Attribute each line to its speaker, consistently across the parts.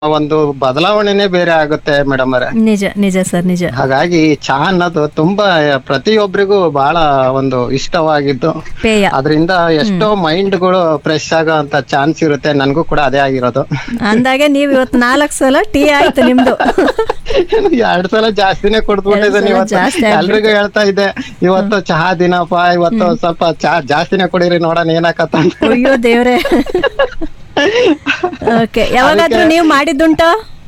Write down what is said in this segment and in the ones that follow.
Speaker 1: ಒಂದು ಬದಲಾವಣೆನೇ ಬೇರೆ ಆಗುತ್ತೆ ಮೇಡಮ್ ಅವರೇ
Speaker 2: ನಿಜ ನಿಜ ಸರ್ ನಿಜ
Speaker 1: ಹಾಗಾಗಿ ಚಹಾ ಅನ್ನೋದು ತುಂಬಾ ಪ್ರತಿಯೊಬ್ಬರಿಗೂ ಬಹಳ ಒಂದು ಇಷ್ಟವಾಗಿದ್ದು
Speaker 2: ಪೇಯ
Speaker 1: ಅದರಿಂದ ಎಷ್ಟೋ ಮೈಂಡ್ಗಳು ಫ್ರೆಶ್ ಆಗೋ ಅಂತ ಚಾನ್ಸ್ ಇರುತ್ತೆ ನನಗೂ ಕೂಡ ಅದೇ ಆಗಿರೋದು
Speaker 2: ಅಂದಾಗೆ ನೀವ್ ಇವತ್ತು ನಾಲ್ಕು ಸಲ ಟೀ ಆಯ್ತು ನಿಮ್ದು
Speaker 1: ಎರಡ್ ಸಲ ಜಾಸ್ತಿನೇ ಕೊಡ್ಬಿಟ್ಟಿದ್ದೀನಿ
Speaker 2: ಎರಡ್ ಸಲ
Speaker 1: ಇವತ್ತು
Speaker 2: ಜಾಸ್ತಿ ಆಗ್ಬಿಡ್ತು.
Speaker 1: ಎಲ್ರಿಗೂ ಹೇಳ್ತಾ ಇದ್ದೆ ಇವತ್ತು ಚಹಾ ದಿನಪ್ಪ ಇವತ್ತು ಸ್ವಲ್ಪ ಚಹಾ ಜಾಸ್ತಿನೇ ಕುಡೀರಿ ನೋಡೋಣ ಏನಾಕತ್ತ ಅಂತ
Speaker 2: ಅಯ್ಯೋ ದೇವ್ರೆ ಓಕೆ ಯಾವಾಗಾದ್ರೂ ನೀವು ಮಾಡಿದ್ದುಂಟು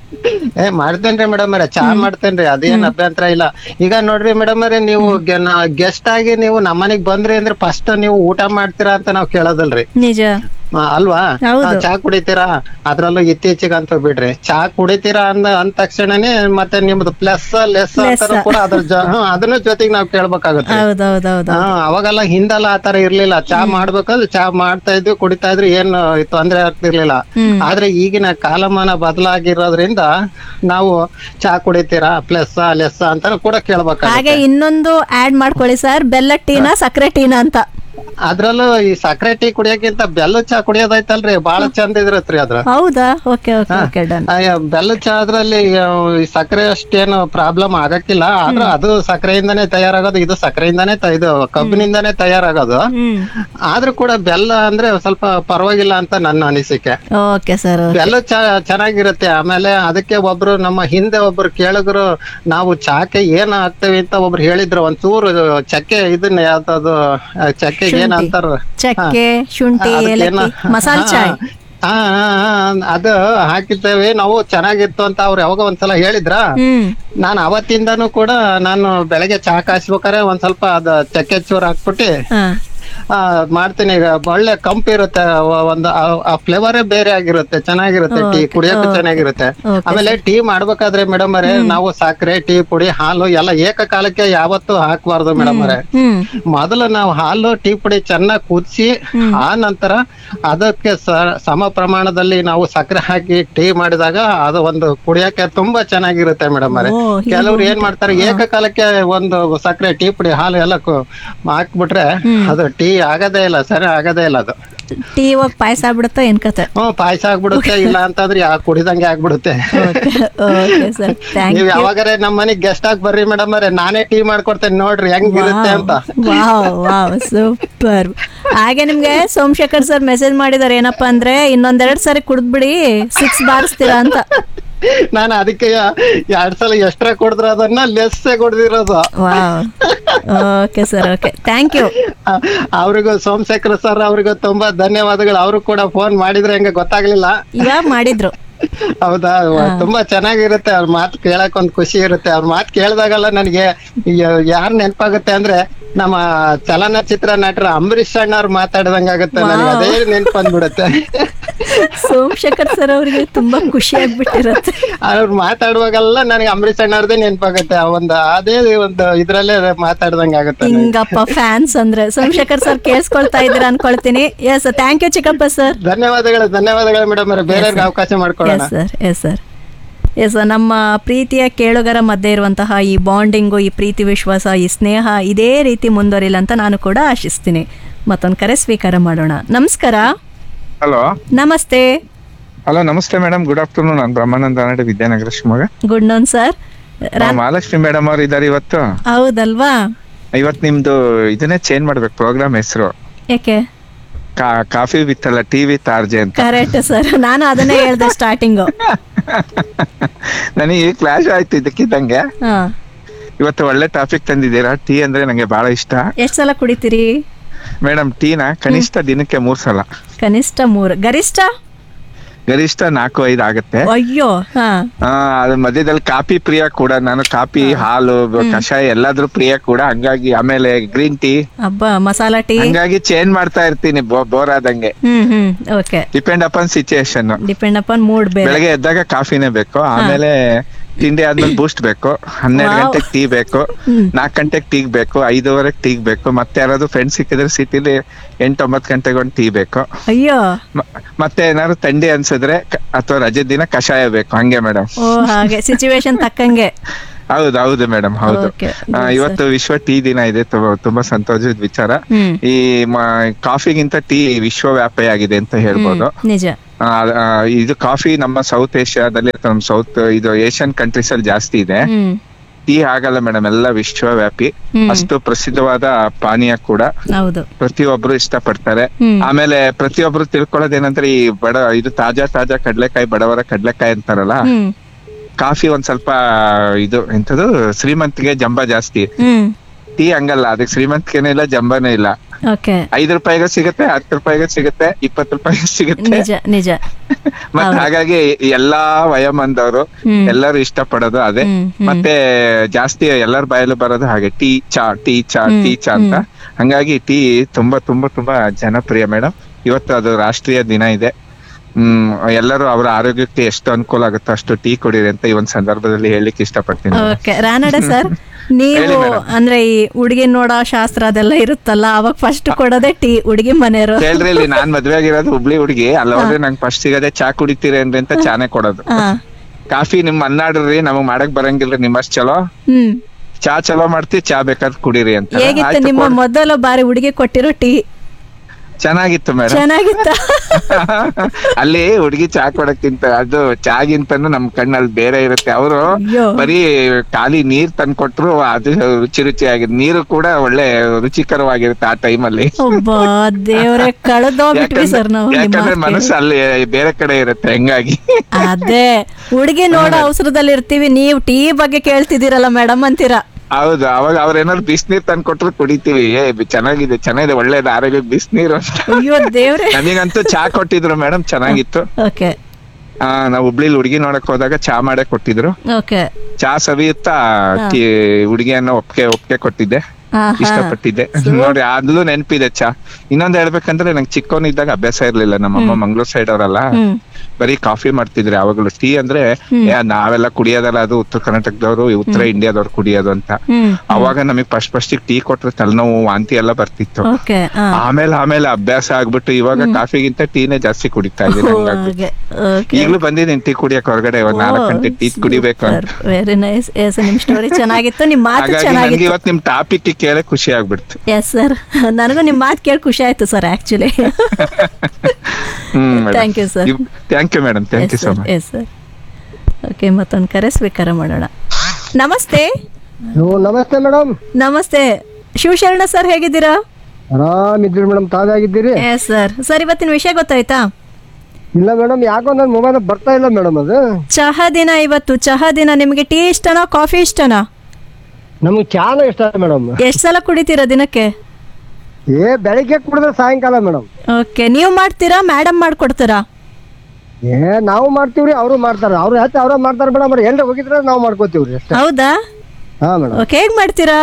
Speaker 1: ಏ ಮಾಡ್ತೇನ್ರಿ ಮೇಡಮ್ ಅವರೇ ಚಹಾ ಮಾಡ್ತೇನ್ರಿ ಅದೇನ್ ಅಭ್ಯಂತರ ಇಲ್ಲ ಈಗ ನೋಡ್ರಿ ಮೇಡಮ್ ಅವರೇ ನೀವು ಗೆಸ್ಟ್ ಆಗಿ ನೀವು ನಮ್ಮನೆಗ್ ಬಂದ್ರಿ ಅಂದ್ರೆ ಫಸ್ಟ್ ನೀವು ಊಟ ಮಾಡ್ತೀರಾ ಅಂತ ನಾವ್ ಕೇಳೋದಲ್ರಿ
Speaker 2: ನಿಜ
Speaker 1: ಆ, ಅಲ್ವಾ
Speaker 2: ಹೌದು.
Speaker 1: ಆ, ಚಾ ಕುಡಿತೀರಾ ಅದ್ರಲ್ಲೂ ಇತ್ತೀಚೆಗೆ ಅಂತ ಬಿಡ್ರಿ ಚಾ ಕುಡಿತೀರಾ ಅಂದ ಅಂದ ತಕ್ಷಣನೇ ಮತ್ತೆ ನಿಮ್ದು ಪ್ಲಸ್ ಲೆಸ್
Speaker 2: Less.
Speaker 1: ಅಂತಾನು ಕೂಡ ಅದ್ರ ಜ- ಹ್ಮ್, ಅದನ್ನು ಜೊತೆಗೆ ನಾವ್ ಕೇಳ್ಬೇಕಾಗುತ್ತೆ
Speaker 2: ಹೌದೌದೌದು
Speaker 1: ಹಾ ಅವಾಗೆಲ್ಲ ಹಿಂದೆಲ್ಲ ಆತರ ಇರ್ಲಿಲ್ಲ ಚಾ ಮಾಡ್ಬೇಕಾದ್ರೆ ಚಾ ಮಾಡ್ತಾ ಇದ್ವಿ ಕುಡಿತಾ ಇದ್ವಿ ಏನು ತೊಂದ್ರೆ ಆಗ್ತಿರ್ಲಿಲ್ಲ
Speaker 2: ಹ್ಮ್.
Speaker 1: ಆದ್ರೆ ಈಗಿನ ಕಾಲಮಾನ ಬದಲಾಗಿರೋದ್ರಿಂದ ನಾವು ಚಾ ಕುಡಿತೀರಾ ಪ್ಲಸ್ ಲೆಸ್ ಅಂತ ಕೂಡ
Speaker 2: ಹಾಗೆ
Speaker 1: ಕೇಳ್ಬೇಕಾಗುತ್ತೆ
Speaker 2: ಇನ್ನೊಂದು ಆಡ್ ಮಾಡ್ಕೊಳ್ಳಿ ಸರ್ ಬೆಲ್ಲ ಟೀನಾ ಸಕ್ಕರೆ ಟೀನಾ ಅಂತ
Speaker 1: ಅದ್ರಲ್ಲೂ ಈ ಸಕ್ಕರೆ ಟೀ ಕುಡಿಯೋಕ್ಕಿಂತ ಬೆಲ್ಲ ಚಾ ಕುಡಿಯೋದೈತಲ್ರಿ ಬಹಳ ಚಂದ ಇದ್ರತ್ರಿ ಅದ್ರ
Speaker 2: ಹೌದಾ ಓಕೆ ಓಕೆ ಓಕೆ ಡನ್
Speaker 1: ಆ, ಬೆಲ್ಲದ ಚಾ ಅದ್ರಲ್ಲಿ ಆ, ಈ ಸಕ್ಕರೆ ಅಷ್ಟೇನು ಪ್ರಾಬ್ಲಮ್ ಆಗಕ್ಕಿಲ್ಲ ಆದ್ರೆ ಅದು ಸಕ್ಕರೆಯಿಂದಾನೇ ತಯಾರಾಗೋದು ಇದು ಸಕ್ಕರೆಯಿಂದಾನೇ ತ- ಇದು ಕಬ್ಬಿನಿಂದಾನೇ ತಯಾರಾಗೋದು
Speaker 2: ಹ್ಮ್
Speaker 1: ಆದ್ರೂ ಕೂಡ ಬೆಲ್ಲ ಅಂದ್ರೆ ಸ್ವಲ್ಪ ಪರವಾಗಿಲ್ಲ ಅಂತ ನನ್ನ ಅನಿಸಿಕೆ
Speaker 2: ಓಕೆ ಸರ್
Speaker 1: ಬೆಲ್ಲ ಚಾ ಚೆನ್ನಾಗಿರುತ್ತೆ ಆಮೇಲೆ ಅದಕ್ಕೆ ಒಬ್ರು ನಮ್ಮ ಹಿಂದೆ ಒಬ್ರು ಕೇಳಿದ್ರು ನಾವು ಚಾಕೆ ಏನ್ ಹಾಕ್ತೇವೆ ಅಂತ ಒಬ್ರು ಹೇಳಿದ್ರು ಒಂಚೂರು ಚಕ್ಕೆ ಇದನ್ನ ಯಾವ್ದದು ಆ, ಚಕ್ಕೆಗೆ ಏನ್
Speaker 2: ಶುಂಠಿ.
Speaker 1: ಅಂತಾರ
Speaker 2: ಚಕ್ಕೆ ಶುಂಠಿ
Speaker 1: ಅದಕ್ಕೇನ-
Speaker 2: ಏಲಕ್ಕಿ ಮಸಾಲೆ ಚಾಯ್
Speaker 1: ಹಾ ಹಾ, ಹಾ, ಅದು ಹಾಕಿದ್ದೇವೆ ನಾವು ಚೆನ್ನಾಗಿತ್ತು ಅಂತ ಅವ್ರು ಯಾವಾಗ ಒಂದ್ಸಲ ಹೇಳಿದ್ರ
Speaker 2: ಹ್ಮ್
Speaker 1: ನಾನು ಅವತ್ತಿಂದನೂ ಕೂಡ ನಾನು ಬೆಳಗ್ಗೆ ಚಹಾ ಕಾಯಿಸ್ಬೇಕಾರೆ ಒಂದ್ ಸ್ವಲ್ಪ ಅದ ಚಕ್ಕೆ ಚೂರು ಹಾಕ್ಬಿಟ್ಟು
Speaker 2: ಹಾ
Speaker 1: ಆ, ಮಾಡ್ತೀನಿ ಈಗ ಒಳ್ಳೆ ಕಂಪು ಇರುತ್ತೆ ವ- ಒಂದು ಆ- ಆ ಫ್ಲೇವರೇ ಬೇರೆ ಆಗಿರುತ್ತೆ ಚೆನ್ನಾಗಿರುತ್ತೆ ಟೀ ಕುಡಿಯೋಕೆ ಚೆನ್ನಾಗಿರುತ್ತೆ
Speaker 2: Okay,
Speaker 1: ಆಮೇಲೆ ಟೀ ಮಾಡ್ಬೇಕಾದ್ರೆ ಮೇಡಮ್ ಅವರೇ ನಾವು ಸಕ್ಕರೆ ಟೀ ಪುಡಿ ಹಾಲು ಎಲ್ಲ ಏಕಕಾಲಕ್ಕೆ ಯಾವತ್ತೂ ಹಾಕ್ಬಾರ್ದು ಮೇಡಮ್ ಅವರೇ
Speaker 2: ಹ್ಮ್
Speaker 1: ಮೊದಲು ನಾವು ಹಾಲು ಟೀ ಪುಡಿ ಚೆನ್ನಾಗಿ ಕುದಿಸಿ ಆ ನಂತರ ಅದಕ್ಕೆ ಸ- ಸಮ ಪ್ರಮಾಣದಲ್ಲಿ ನಾವು ಸಕ್ಕರೆ ಹಾಕಿ ಟೀ ಮಾಡಿದಾಗ ಅದು ಒಂದು ಕುಡಿಯಕ್ಕೆ ತುಂಬಾ ಚೆನ್ನಾಗಿರುತ್ತೆ ಮೇಡಮ್ ಅವರೇ
Speaker 2: ಓ, ಹೀಗೆ
Speaker 1: ಕೆಲವ್ರು ಏನ್ ಮಾಡ್ತಾರೆ ಏಕಕಾಲಕ್ಕೆ ಒಂದು ಸಕ್ಕರೆ ಟೀ ಪುಡಿ ಹಾಲು ಎಲ್ಲ ಕು- ಹಾಕ್ಬಿಟ್ರೆ ಅದು ಟೀ ಆಗದೇ ಇಲ್ಲ ಸರಿ ಆಗದೇ ಇಲ್ಲ ಅದು
Speaker 2: ಟೀ ಹೋಗಿ ಪಾಯಸ ಆಗ್ಬಿಡುತ್ತಾ ಏನ್ ಕತೆ
Speaker 1: ಹ್ಮ್ ಪಾಯಸ ಆಗ್ಬಿಡುತ್ತೆ ಇಲ್ಲ ಅಂತಂದ್ರೆ ಯಾ ಕುಡಿದಂಗೆ ಆಗ್ಬಿಡುತ್ತೆ
Speaker 2: ಓಕೆ ಓಕೆ ಸರ್ ಥ್ಯಾಂಕ್
Speaker 1: ನೀವ್ ಯಾವಾಗಾರೆ ನಮ್ಮ ಮನೆಗ್ ಗೆಸ್ಟ್ ಆಗಿ ಬರ್ರಿ ಮೇಡಮ್ ಅವರೇ ನಾನೇ ಟೀ ಮಾಡ್ಕೊಡ್ತೇನೆ ನೋಡ್ರಿ ಹೆಂಗಿರುತ್ತೆ ಅಂತ
Speaker 2: ವಾವ್ ವಾವ್ ಸೂಪರ್ ಹಾಗೆ ನಿಮ್ಗೆ ಸೋಮಶೇಖರ್ ಸರ್ ಮೆಸೇಜ್ ಮಾಡಿದಾರೆ ಏನಪ್ಪಾ ಅಂದ್ರೆ ಇನ್ನೊಂದೆರಡು ಸಾರಿ ಕುಡಿದ್ಬಿಡಿ ಸಿಕ್ಸ್ ಬಾರಿಸ್ತೀರಾ ಅಂತ
Speaker 1: ನಾನು ಅದಕ್ಕೆ ಎರಡ್ ಸಲ ಎಕ್ಸ್ಟ್ರಾ ಕೊಡಿದ್ರ ಅದನ್ನ ಲೆಸ್ಸೇ ಕೊಡ್ದಿರೋದು
Speaker 2: wow okay sir okay thank you
Speaker 1: ಆ, ಅವ್ರಿಗೂ ಸೋಮಶೇಖರ್ ಸರ್ ಅವ್ರಿಗೂ ತುಂಬಾ ಧನ್ಯವಾದಗಳು ಅವರು ಕೂಡ ಫೋನ್ ಮಾಡಿದ್ರೆ ಹೆಂಗೆ ಗೊತ್ತಾಗ್ಲಿಲ್ಲ
Speaker 2: ಇವಾಗ ಮಾಡಿದ್ರು
Speaker 1: ಹೌದಾ ತುಂಬಾ ಚೆನ್ನಾಗಿರುತ್ತೆ ಅವ್ರ ಮಾತು ಕೇಳಕ್ ಒಂದ್ ಖುಷಿ ಇರುತ್ತೆ ಅವ್ರ ಮಾತು ಕೇಳಿದಾಗೆಲ್ಲ ನನಗೆ ಯಾರು ನೆನಪಾಗುತ್ತೆ ಅಂದ್ರೆ ನಮ್ಮ ಚಲನಚಿತ್ರ ನಟರ ಅಂಬರೀಷ್ ಅಣ್ಣ ಅವ್ರು ಮಾತಾಡ್ದಂಗ ಆಗುತ್ತೆ ನನಗೆ ಅದೇ ನೆನ್ಪು ಬಂದ್ಬಿಡುತ್ತೆ
Speaker 2: ಸೋಮಶೇಖರ್ ಸರ್ ಅವರಿಗೆ ತುಂಬಾ ಖುಷಿ ಆಗ್ಬಿಟ್ಟಿರತ್ತೆ
Speaker 1: ಅವ್ರು ಮಾತಾಡುವಾಗೆಲ್ಲ ನನಗೆ ಅಂಬರೀಷ್ ಅಣ್ಣವ್ರದೇ ನೆನಪಾಗುತ್ತೆ ಆ ಒಂದು ಅದೇ ಒಂದು ಇದ್ರಲ್ಲೇ ಮಾತಾಡ್ದಂಗ ಆಗುತ್ತೆ ನನಗೆ.
Speaker 2: ಹಿಂಗಪ್ಪ ಫ್ಯಾನ್ಸ್ ಅಂದ್ರೆ ಸೋಮಶೇಖರ್ ಸರ್ ಕೇಳಿಸ್ಕೊಳ್ತಾ ಇದ್ದೀರಾ ಅನ್ಕೊಳ್ತೀನಿ ಎಸ್ ಥ್ಯಾಂಕ್ ಯು ಚಿಕ್ಕಪ್ಪ ಸರ್
Speaker 1: ಧನ್ಯವಾದಗಳು ಧನ್ಯವಾದಗಳು ಮೇಡಮ್ ಬೇರೆಯವ್ರಿಗೆ ಅವಕಾಶ ಮಾಡ್ಕೊಡೋಣ
Speaker 2: yes sir yes sir yes ನಮ್ಮ ಪ್ರೀತಿಯ ಕೇಳುಗರ ಮಧ್ಯೆ ಇರುವಂತಹ ಈ ಬಾಂಡಿಂಗು ಈ ಪ್ರೀತಿ ವಿಶ್ವಾಸ ಈ ಸ್ನೇಹ ಇದೇ ರೀತಿ ಮುಂದುವರಿಲ್ಲ ಅಂತ ನಾನು ಕೂಡ ಆಶಿಸ್ತೀನಿ ಮತ್ತೊಂದು ಕರೆ ಸ್ವೀಕಾರ ಮಾಡೋಣ ನಮಸ್ಕಾರ
Speaker 3: ಹಲೋ
Speaker 2: ನಮಸ್ತೆ
Speaker 3: ಹಲೋ ನಮಸ್ತೆ ಮೇಡಮ್ ಗುಡ್ ಆಫ್ಟರ್ನೂನ್ ನಾನು ಬ್ರಹ್ಮಾನಂದ ನಾಡೆ Vidyanagar Shivamogga
Speaker 2: good noon sir
Speaker 3: ಆ, ಮಹಾಲಕ್ಷ್ಮಿ ಮೇಡಮ್ ಅವ್ರು ಇದಾರೆ ಇವತ್ತು
Speaker 2: ಹೌದಲ್ವಾ
Speaker 3: ಇವತ್ತು ನಿಮ್ದು ಇದನ್ನೇ ಚೇಂಜ್ ಮಾಡ್ಬೇಕು ಪ್ರೋಗ್ರಾಮ್ ಹೆಸರು
Speaker 2: ಯಾಕೆ
Speaker 3: ಕಾಫಿ ವಿತ್ ಅಲ್ಲ ಟಿ ವಿತ್ ಆರ್ ಜೆ ಅಂತ
Speaker 2: ಕರೆಕ್ಟ್ ಸರ್ ನಾನು ಅದನ್ನೇ ಹೇಳ್ದೆ ಸ್ಟಾರ್ಟಿಂಗು
Speaker 3: ನನಗೆ ಕ್ಲಾಶ್ ಆಯ್ತು ಇದಕ್ಕಿದ್ದಂಗೆ
Speaker 2: ಹಾ
Speaker 3: ಇವತ್ತು ಒಳ್ಳೆ ಟಾಪಿಕ್ ತಂದಿದ್ದೀರಾ ಟೀ ಅಂದ್ರೆ ನಂಗೆ ಬಹಳ ಇಷ್ಟ
Speaker 2: ಎಷ್ಟು ಸಲ ಕುಡಿತೀರಿ
Speaker 3: ಮೇಡಮ್ ಟೀನ ಕನಿಷ್ಠ ದಿನಕ್ಕೆ ಮೂರ್ ಸಲ
Speaker 2: ಕನಿಷ್ಠ ಮೂರು ಗರಿಷ್ಠ
Speaker 3: ಗರಿಷ್ಠ ನಾಲ್ಕು ಐದು ಆಗುತ್ತೆ
Speaker 2: ಅಯ್ಯೋ ಹಾ
Speaker 3: ಆ ಅದ್ರ ಮಧ್ಯದಲ್ಲಿ ಕಾಫಿ ಪ್ರಿಯ ಕೂಡ ನಾನು ಕಾಫಿ ಹಾಲು ಕಷಾಯ ಎಲ್ಲಾದ್ರೂ ಪ್ರಿಯ ಕೂಡ ಹಂಗಾಗಿ ಆಮೇಲೆ ಗ್ರೀನ್ ಟೀ
Speaker 2: ಹಬ್ಬ ಮಸಾಲಾ ಟೀ
Speaker 3: ಹಂಗಾಗಿ ಚೇಂಜ್ ಮಾಡ್ತಾ ಇರ್ತೀನಿ ಬೋರ್ ಆದಂಗೆ
Speaker 2: hmm hmm okay
Speaker 3: depend upon situation
Speaker 2: depend upon mood ಬೇರೆ
Speaker 3: ಬೆಳಗ್ಗೆ ಎದ್ದಾಗ ಕಾಫಿನೇ ಬೇಕು ಆಮೇಲೆ ತಿಂಡಿ ಆದ್ಮೇಲೆ ಬೂಸ್ಟ್ ಬೇಕು ಹನ್ನೆರಡು
Speaker 2: Wow.
Speaker 3: ಗಂಟೆಗೆ ಟೀ ಬೇಕು ನಾಲ್ಕು ಗಂಟೆಗೆ ಟೀಗ್ ಬೇಕು ಐದುವರೆಗೆ ಟೀಗ್ ಬೇಕು ಮತ್ತೆ ಯಾರಾದ್ರು ಫ್ರೆಂಡ್ಸ್ ಸಿಕ್ಕಿದ್ರೆ ಸಿಟಿಲಿ ಎಂಟು ಒಂಬತ್ತು ಗಂಟೆಗೆ ಒಂದು ಟೀ ಬೇಕು
Speaker 2: ಅಯ್ಯೋ
Speaker 3: ಮ- ಮತ್ತೆ ಏನಾದ್ರು ಥಂಡಿ ಅನ್ಸಿದ್ರೆ ಕ- ಅಥವಾ ರಜೆ ದಿನ ಕಷಾಯ ಬೇಕು ಹಂಗೆ ಮೇಡಮ್
Speaker 2: ಓ ಹಾಗೆ ಸಿಚುವೇಶನ್ ತಕ್ಕಂಗೆ
Speaker 3: ಹೌದು ಹೌದು ಮೇಡಮ್ ಹೌದು
Speaker 2: Okay,
Speaker 3: ಆ,
Speaker 2: good,
Speaker 3: ಇವತ್ತು ವಿಶ್ವ ಟೀ ದಿನ ಇದೆ ತುಂಬ- ತುಂಬಾ ಸಂತೋಷದ ವಿಚಾರ
Speaker 2: ಹ್ಮ್
Speaker 3: ಈ ಮ- ಕಾಫಿಗಿಂತ ಟೀ ವಿಶ್ವವ್ಯಾಪಿ ಆಗಿದೆ ಅಂತ ಹೇಳ್ಬೋದು
Speaker 2: ಹ್ಮ್, ನಿಜ
Speaker 3: ಆ, ಆ, ಇದು ಕಾಫಿ ನಮ್ಮ ಸೌತ್ ಏಷ್ಯಾದಲ್ಲಿ ಅಥವಾ ನಮ್ಮ ಸೌತ್ ಇದು ಏಷ್ಯನ್ ಕಂಟ್ರೀಸ್ ಅಲ್ಲಿ ಜಾಸ್ತಿ ಇದೆ
Speaker 2: ಹ್ಮ್
Speaker 3: ಟೀ ಆಗಲ್ಲ ಮೇಡಮ್ ಎಲ್ಲ ವಿಶ್ವವ್ಯಾಪಿ
Speaker 2: ಹ್ಮ್.
Speaker 3: ಅಷ್ಟು ಪ್ರಸಿದ್ಧವಾದ ಪಾನೀಯ ಕೂಡ
Speaker 2: ಹೌದು
Speaker 3: ಪ್ರತಿಯೊಬ್ರು ಇಷ್ಟಪಡ್ತಾರೆ
Speaker 2: ಹ್ಮ್.
Speaker 3: ಆಮೇಲೆ ಪ್ರತಿಯೊಬ್ರು ತಿಳ್ಕೊಳ್ಳೋದೇನಂದ್ರೆ ಈ ಬಡ ಇದು ತಾಜಾ ತಾಜಾ ಕಡ್ಲೆಕಾಯಿ ಬಡವರ ಕಡ್ಲೆಕಾಯಿ ಅಂತಾರಲ್ಲ
Speaker 2: ಹ್ಮ್
Speaker 3: ಕಾಫಿ ಒಂದ್ ಸ್ವಲ್ಪ ಇದು ಎಂತದು ಶ್ರೀಮಂತಿಗೆ ಜಂಬ ಜಾಸ್ತಿ
Speaker 2: ಹ್ಮ್
Speaker 3: ಟೀ ಹಂಗಲ್ಲ ಅದಕ್ಕೆ ಶ್ರೀಮಂತಿಗೆನೂ ಇಲ್ಲ ಜಂಬನೂ ಇಲ್ಲ
Speaker 2: ಓಕೆ
Speaker 3: ಐದು ರೂಪಾಯಿಗೂ ಸಿಗುತ್ತೆ ಹತ್ತು ರೂಪಾಯಿಗೂ ಸಿಗುತ್ತೆ ಇಪ್ಪತ್ತು ರೂಪಾಯಿಗೂ ಸಿಗುತ್ತೆ
Speaker 2: ನಿಜ ನಿಜ
Speaker 3: ಮತ್ತೆ ಹಾಗಾಗಿ ಎಲ್ಲಾ ವಯೋಮಾನದವರು
Speaker 2: ಹ್ಮ್.
Speaker 3: ಎಲ್ಲರೂ ಇಷ್ಟಪಡೋದು ಅದೇ
Speaker 2: ಹ್ಮ್, ಹ್ಮ್.
Speaker 3: ಮತ್ತೆ ಜಾಸ್ತಿ ಎಲ್ಲರ ಬಾಯಲ್ಲೂ ಬರೋದು ಹಾಗೆ ಟೀ ಚಾ ಟೀ ಚಾ
Speaker 2: ಹ್ಮ್,
Speaker 3: ಟೀ ಚಾ ಅಂತ ಹಂಗಾಗಿ ಟೀ ತುಂಬಾ ತುಂಬಾ ತುಂಬಾ ಜನಪ್ರಿಯ ಮೇಡಮ್ ಇವತ್ತು ಅದು ರಾಷ್ಟ್ರೀಯ ದಿನ ಇದೆ ಹ್ಮ್ ಎಲ್ಲರೂ ಅವರ ಆರೋಗ್ಯಕ್ಕೆ ಎಷ್ಟು ಅನುಕೂಲ ಆಗುತ್ತೋ ಅಷ್ಟು ಟೀ ಕುಡೀರಿ ಅಂತ ಈ ಒಂದು ಸಂದರ್ಭದಲ್ಲಿ ಹೇಳಲಿಕ್ಕೆ ಇಷ್ಟಪಡ್ತೀನಿ
Speaker 2: ಓಕೆ ರಾನಡೆ ಸರ್ ನೀವು
Speaker 3: ಹೇಳಿ madam.
Speaker 2: ಅಂದ್ರೆ ಈ ಹುಡುಗಿ ನೋಡೋ ಶಾಸ್ತ್ರ ಅದೆಲ್ಲ ಇರುತ್ತಲ್ಲ ಅವಾಗ ಫಸ್ಟ್ ಕೊಡೋದೇ ಟೀ ಹುಡುಗಿ ಮನೆಯವರು
Speaker 3: ಹೇಳ್ರಿ ಇಲ್ಲಿ ನಾನ್ ಮದ್ವೆ ಆಗಿರೋದು ಹುಬ್ಳಿ ಹುಡುಗಿ ಅಲ್ಲ ಹೋದ್ರೆ ನಂಗೆ ಫಸ್ಟ್ ಸಿಗದೆ ಚಾ ಕುಡಿತೀರೇನ್ರಿ ಅಂತ ಚಾನೆ ಕೊಡೋದು
Speaker 2: ಹಾ
Speaker 3: ಕಾಫಿ ನಿಮ್ ಅನ್ನಾಡ್ರಿ ನಮಗ್ ಮಾಡಕ್ ಬರಂಗಿಲ್ರಿ ನಿಮ್ಮಷ್ಟ್ ಚಲೋ
Speaker 2: ಹ್ಮ್
Speaker 3: ಚಾ ಚಲೋ ಮಾಡ್ತಿ ಚಾ ಬೇಕಾದ್ರೆ ಕುಡೀರಿ ಅಂತ
Speaker 2: ಹೇಗಿತ್ತು
Speaker 3: ಆಯ್ತು
Speaker 2: ನಿಮ್ಮ
Speaker 3: ಕೊಡು.
Speaker 2: ಮೊದಲ ಬಾರಿ ಹುಡುಗಿ ಕೊಟ್ಟಿರೋ ಟೀ
Speaker 3: ಚೆನ್ನಾಗಿತ್ತು ಮೇಡಮ್
Speaker 2: ಚೆನ್ನಾಗಿತ್ತ
Speaker 3: ಅಲ್ಲಿ ಹುಡುಗಿ ಚಾ ಕೊಡಕ್ಕಿಂತ ಅದು ಚಾಗಿಂತನೂ ನಮ್ ಕಣ್ಣಲ್ಲಿ ಬೇರೆ ಇರುತ್ತೆ ಅವರು
Speaker 2: ಅಯ್ಯೋ.
Speaker 3: ಬರೀ ಖಾಲಿ ನೀರ್ ತಂದ್ಕೊಟ್ರು ಅದು ರುಚಿ ರುಚಿಯಾಗಿದೆ ನೀರು ಕೂಡ ಒಳ್ಳೆ ರುಚಿಕರವಾಗಿರುತ್ತೆ ಆ ಟೈಮಲ್ಲಿ
Speaker 2: ಒಬ್ಬ ದೇವ್ರೆ ಕಳೆದೋಗ್ಬಿಟ್ವಿ ಸರ್ ನಾವು ನಿಮ್ಮ
Speaker 3: ಯಾಕಂದ್ರೆ
Speaker 2: ಮಾತ್
Speaker 3: ಮನಸ್ಸು ಅಲ್ಲಿ ಬೇರೆ ಕಡೆ ಇರುತ್ತೆ ಹೆಂಗಾಗಿ
Speaker 2: ಕೇಳಿ. ಅದೇ ಹುಡುಗಿ ನೋಡೋ ಅವಸರದಲ್ಲಿ ಇರ್ತೀವಿ ನೀವು ಟೀ ಬಗ್ಗೆ ಕೇಳ್ತಿದ್ದೀರಲ್ಲ ಮೇಡಮ್ ಅಂತೀರಾ
Speaker 3: ಹೌದು ಅವಾಗ ಅವ್ರ ಏನಾದ್ರು ಬಿಸಿನೀರ್ ತಂದ್ಕೊಟ್ರು ಕುಡಿತೀವಿ ಏ ಬಿ- ಚೆನ್ನಾಗಿದೆ ಚೆನ್ನಾಗಿದೆ ಒಳ್ಳೇದು ಆರೋಗ್ಯಕ್ಕೆ ಬಿಸಿನೀರು ಅಂತ
Speaker 2: ಅಯ್ಯೋ ದೇವ್ರೆ
Speaker 3: ನಮಗಂತೂ ಚಾ ಕೊಟ್ಟಿದ್ರು ಮೇಡಮ್ ಚೆನ್ನಾಗಿತ್ತು
Speaker 2: ಓಕೆ
Speaker 3: ಆ ನಾವ್ ಹುಬ್ಳಿಲಿ ಹುಡುಗಿ ನೋಡಕ್ ಹೋದಾಗ ಚಾ ಮಾಡೇ ಕೊಟ್ಟಿದ್ರು
Speaker 2: ಓಕೆ
Speaker 3: ಚಾ ಸವಿಯುತ್ತಾ ಟಿ- ಹುಡುಗಿಯನ್ನ ಒಪ್ಕೆ ಒಪ್ಕೆ ಕೊಟ್ಟಿದ್ದೆ
Speaker 2: ಹಾ ಹಾ
Speaker 3: ಇಷ್ಟಪಟ್ಟಿದ್ದೆ ನೋಡಿ ಅದ್ಲೂ ನೆನಪಿದೆ ಚಾ ಇನ್ನೊಂದ್ ಹೇಳ್ಬೇಕಂದ್ರೆ ನಂಗೆ ಚಿಕ್ಕವನಿದ್ದಾಗ ಅಭ್ಯಾಸ ಇರ್ಲಿಲ್ಲ ನಮ್ಮಮ್ಮ ಮಂಗ್ಳೂರ್ ಸೈಡ್ ಅವರಲ್ಲ
Speaker 2: ಹ್ಮ್
Speaker 3: ಬರೀ ಕಾಫಿ ಮಾಡ್ತಿದ್ರೆ ಅವಾಗಲೂ ಟೀ ಅಂದ್ರೆ ಏ, ನಾವೆಲ್ಲ ಕುಡಿಯೋದಲ್ಲ ಅದು ಉತ್ತರ ಕರ್ನಾಟಕದವರು ಉತ್ತರ ಇಂಡಿಯಾದವ್ರು ಕುಡಿಯೋದು ಅಂತ
Speaker 2: ಹ್ಮ್
Speaker 3: ಅವಾಗ ನಮಗ್ ಫಸ್ಟ್ ಫಸ್ಟ್ ಟೀ ಕೊಟ್ರೆ ತಲೆನೋವು ವಾಂತಿ ಎಲ್ಲ ಬರ್ತಿತ್ತು
Speaker 2: ಓಕೆ ಹಾ
Speaker 3: ಆಮೇಲೆ ಆಮೇಲೆ ಅಭ್ಯಾಸ ಆಗ್ಬಿಟ್ಟು ಇವಾಗ ಕಾಫಿಗಿಂತ ಟೀನೇ ಜಾಸ್ತಿ ಕುಡಿತಾ ಇದ್ದೀನಿ ಹಂಗಾಗಿ
Speaker 2: ಹಾಗೆ ಓಕೆ
Speaker 3: ಈಗ್ಲೂ ಬಂದಿದ್ದೀನಿ ಟೀ ಕುಡಿಯಕ್ ಹೊರಗಡೆ ಒಂದ್ ನಾಲ್ಕು ಗಂಟೆ ಟೀ ಕುಡಿಬೇಕು ಅಂತ
Speaker 2: ವೆರಿ ನೈಸ್ ಎಸ್ ನಿಮ್ ಸ್ಟೋರಿ ಚೆನ್ನಾಗಿತ್ತು ನಿಮ್ ಮಾತು
Speaker 3: ಹಾಗಾಗಿ ನನ್ಗೆ
Speaker 2: ಚೆನ್ನಾಗಿತ್ತು
Speaker 3: ಇವತ್ತು ನಿಮ್ ಟಾಪಿಕ್ ಕೇಳಿ ಖುಷಿ ಆಗ್ಬಿಡ್ತು
Speaker 2: ಎಸ್ ಸರ್ ನನಗೂ ನಿಮ್ ಮಾತು ಕೇಳಿ ಖುಷಿ ಆಯ್ತು sir actually
Speaker 3: hmm
Speaker 2: Thank you, sir.
Speaker 3: Thank you madam thank you so much
Speaker 2: yes sir okay ಮತ್ತೊಂದು ಕರೆ ಸ್ವೀಕಾರ ಮಾಡೋಣ ನಮಸ್ತೆ
Speaker 1: ನಮಸ್ತೆ ಮೇಡಮ್
Speaker 2: ನಮಸ್ತೆ ಶಿವಶರಣ ಸರ್ ಹೇಗಿದ್ದೀರಾ
Speaker 1: ಆರಾಮಿದ್ರಿ ಮೇಡಮ್ ತಾವಾಗಿದ್ದೀರಿ
Speaker 2: ಎಸ್ ಸರ್ ಸರ್ ಇವತ್ತಿನ ವಿಷಯ ಗೊತ್ತಾಯ್ತಾ
Speaker 1: ಇಲ್ಲ ಮೇಡಮ್ ಯಾಕೋ ನನ್ನ ಮೊಬೈಲ್ ಬರ್ತಾ ಇಲ್ಲ ಮೇಡಮ್ ಅದು
Speaker 2: ಚಹಾ ದಿನ ಇವತ್ತು ಚಹಾ ದಿನ ನಿಮಗೆ ಟೀ ಇಷ್ಟನಾ ಕಾಫಿ ಇಷ್ಟನಾ
Speaker 1: ನಮ್ಗೆ ಚಾನ ಇಷ್ಟ ಮೇಡಮ್
Speaker 2: ಎಷ್ಟು ಸಲ ಕುಡಿತೀರಾ ದಿನಕ್ಕೆ
Speaker 1: ಏ ಬೆಳಿಗ್ಗೆ ಕುಡಿದ್ರೆ ಸಾಯಂಕಾಲ ಮೇಡಮ್
Speaker 2: ಓಕೆ ನೀವು ಮಾಡ್ತೀರಾ ಮೇಡಮ್ ಮಾಡ್ಕೊಡ್ತೀರಾ
Speaker 1: ಏ ನಾವು ಮಾಡ್ತೀವ್ರಿ ಅವರು ಮಾಡ್ತಾರೆ ಅವ್ರು ಯಾಕೆ ಅವ್ರ ಮಾಡ್ತಾರೆ ಮೇಡಮ್ ಎಲ್ಲಿ ಹೋಗಿದ್ರೆ ನಾವು ಮಾಡ್ಕೋತೀವ್ರಿ ಅಷ್ಟೇ
Speaker 2: ಹೌದಾ
Speaker 1: ಹಾ ಮೇಡಮ್
Speaker 2: ಓಕೆ ಹೇಗ್ ಮಾಡ್ತೀರಾ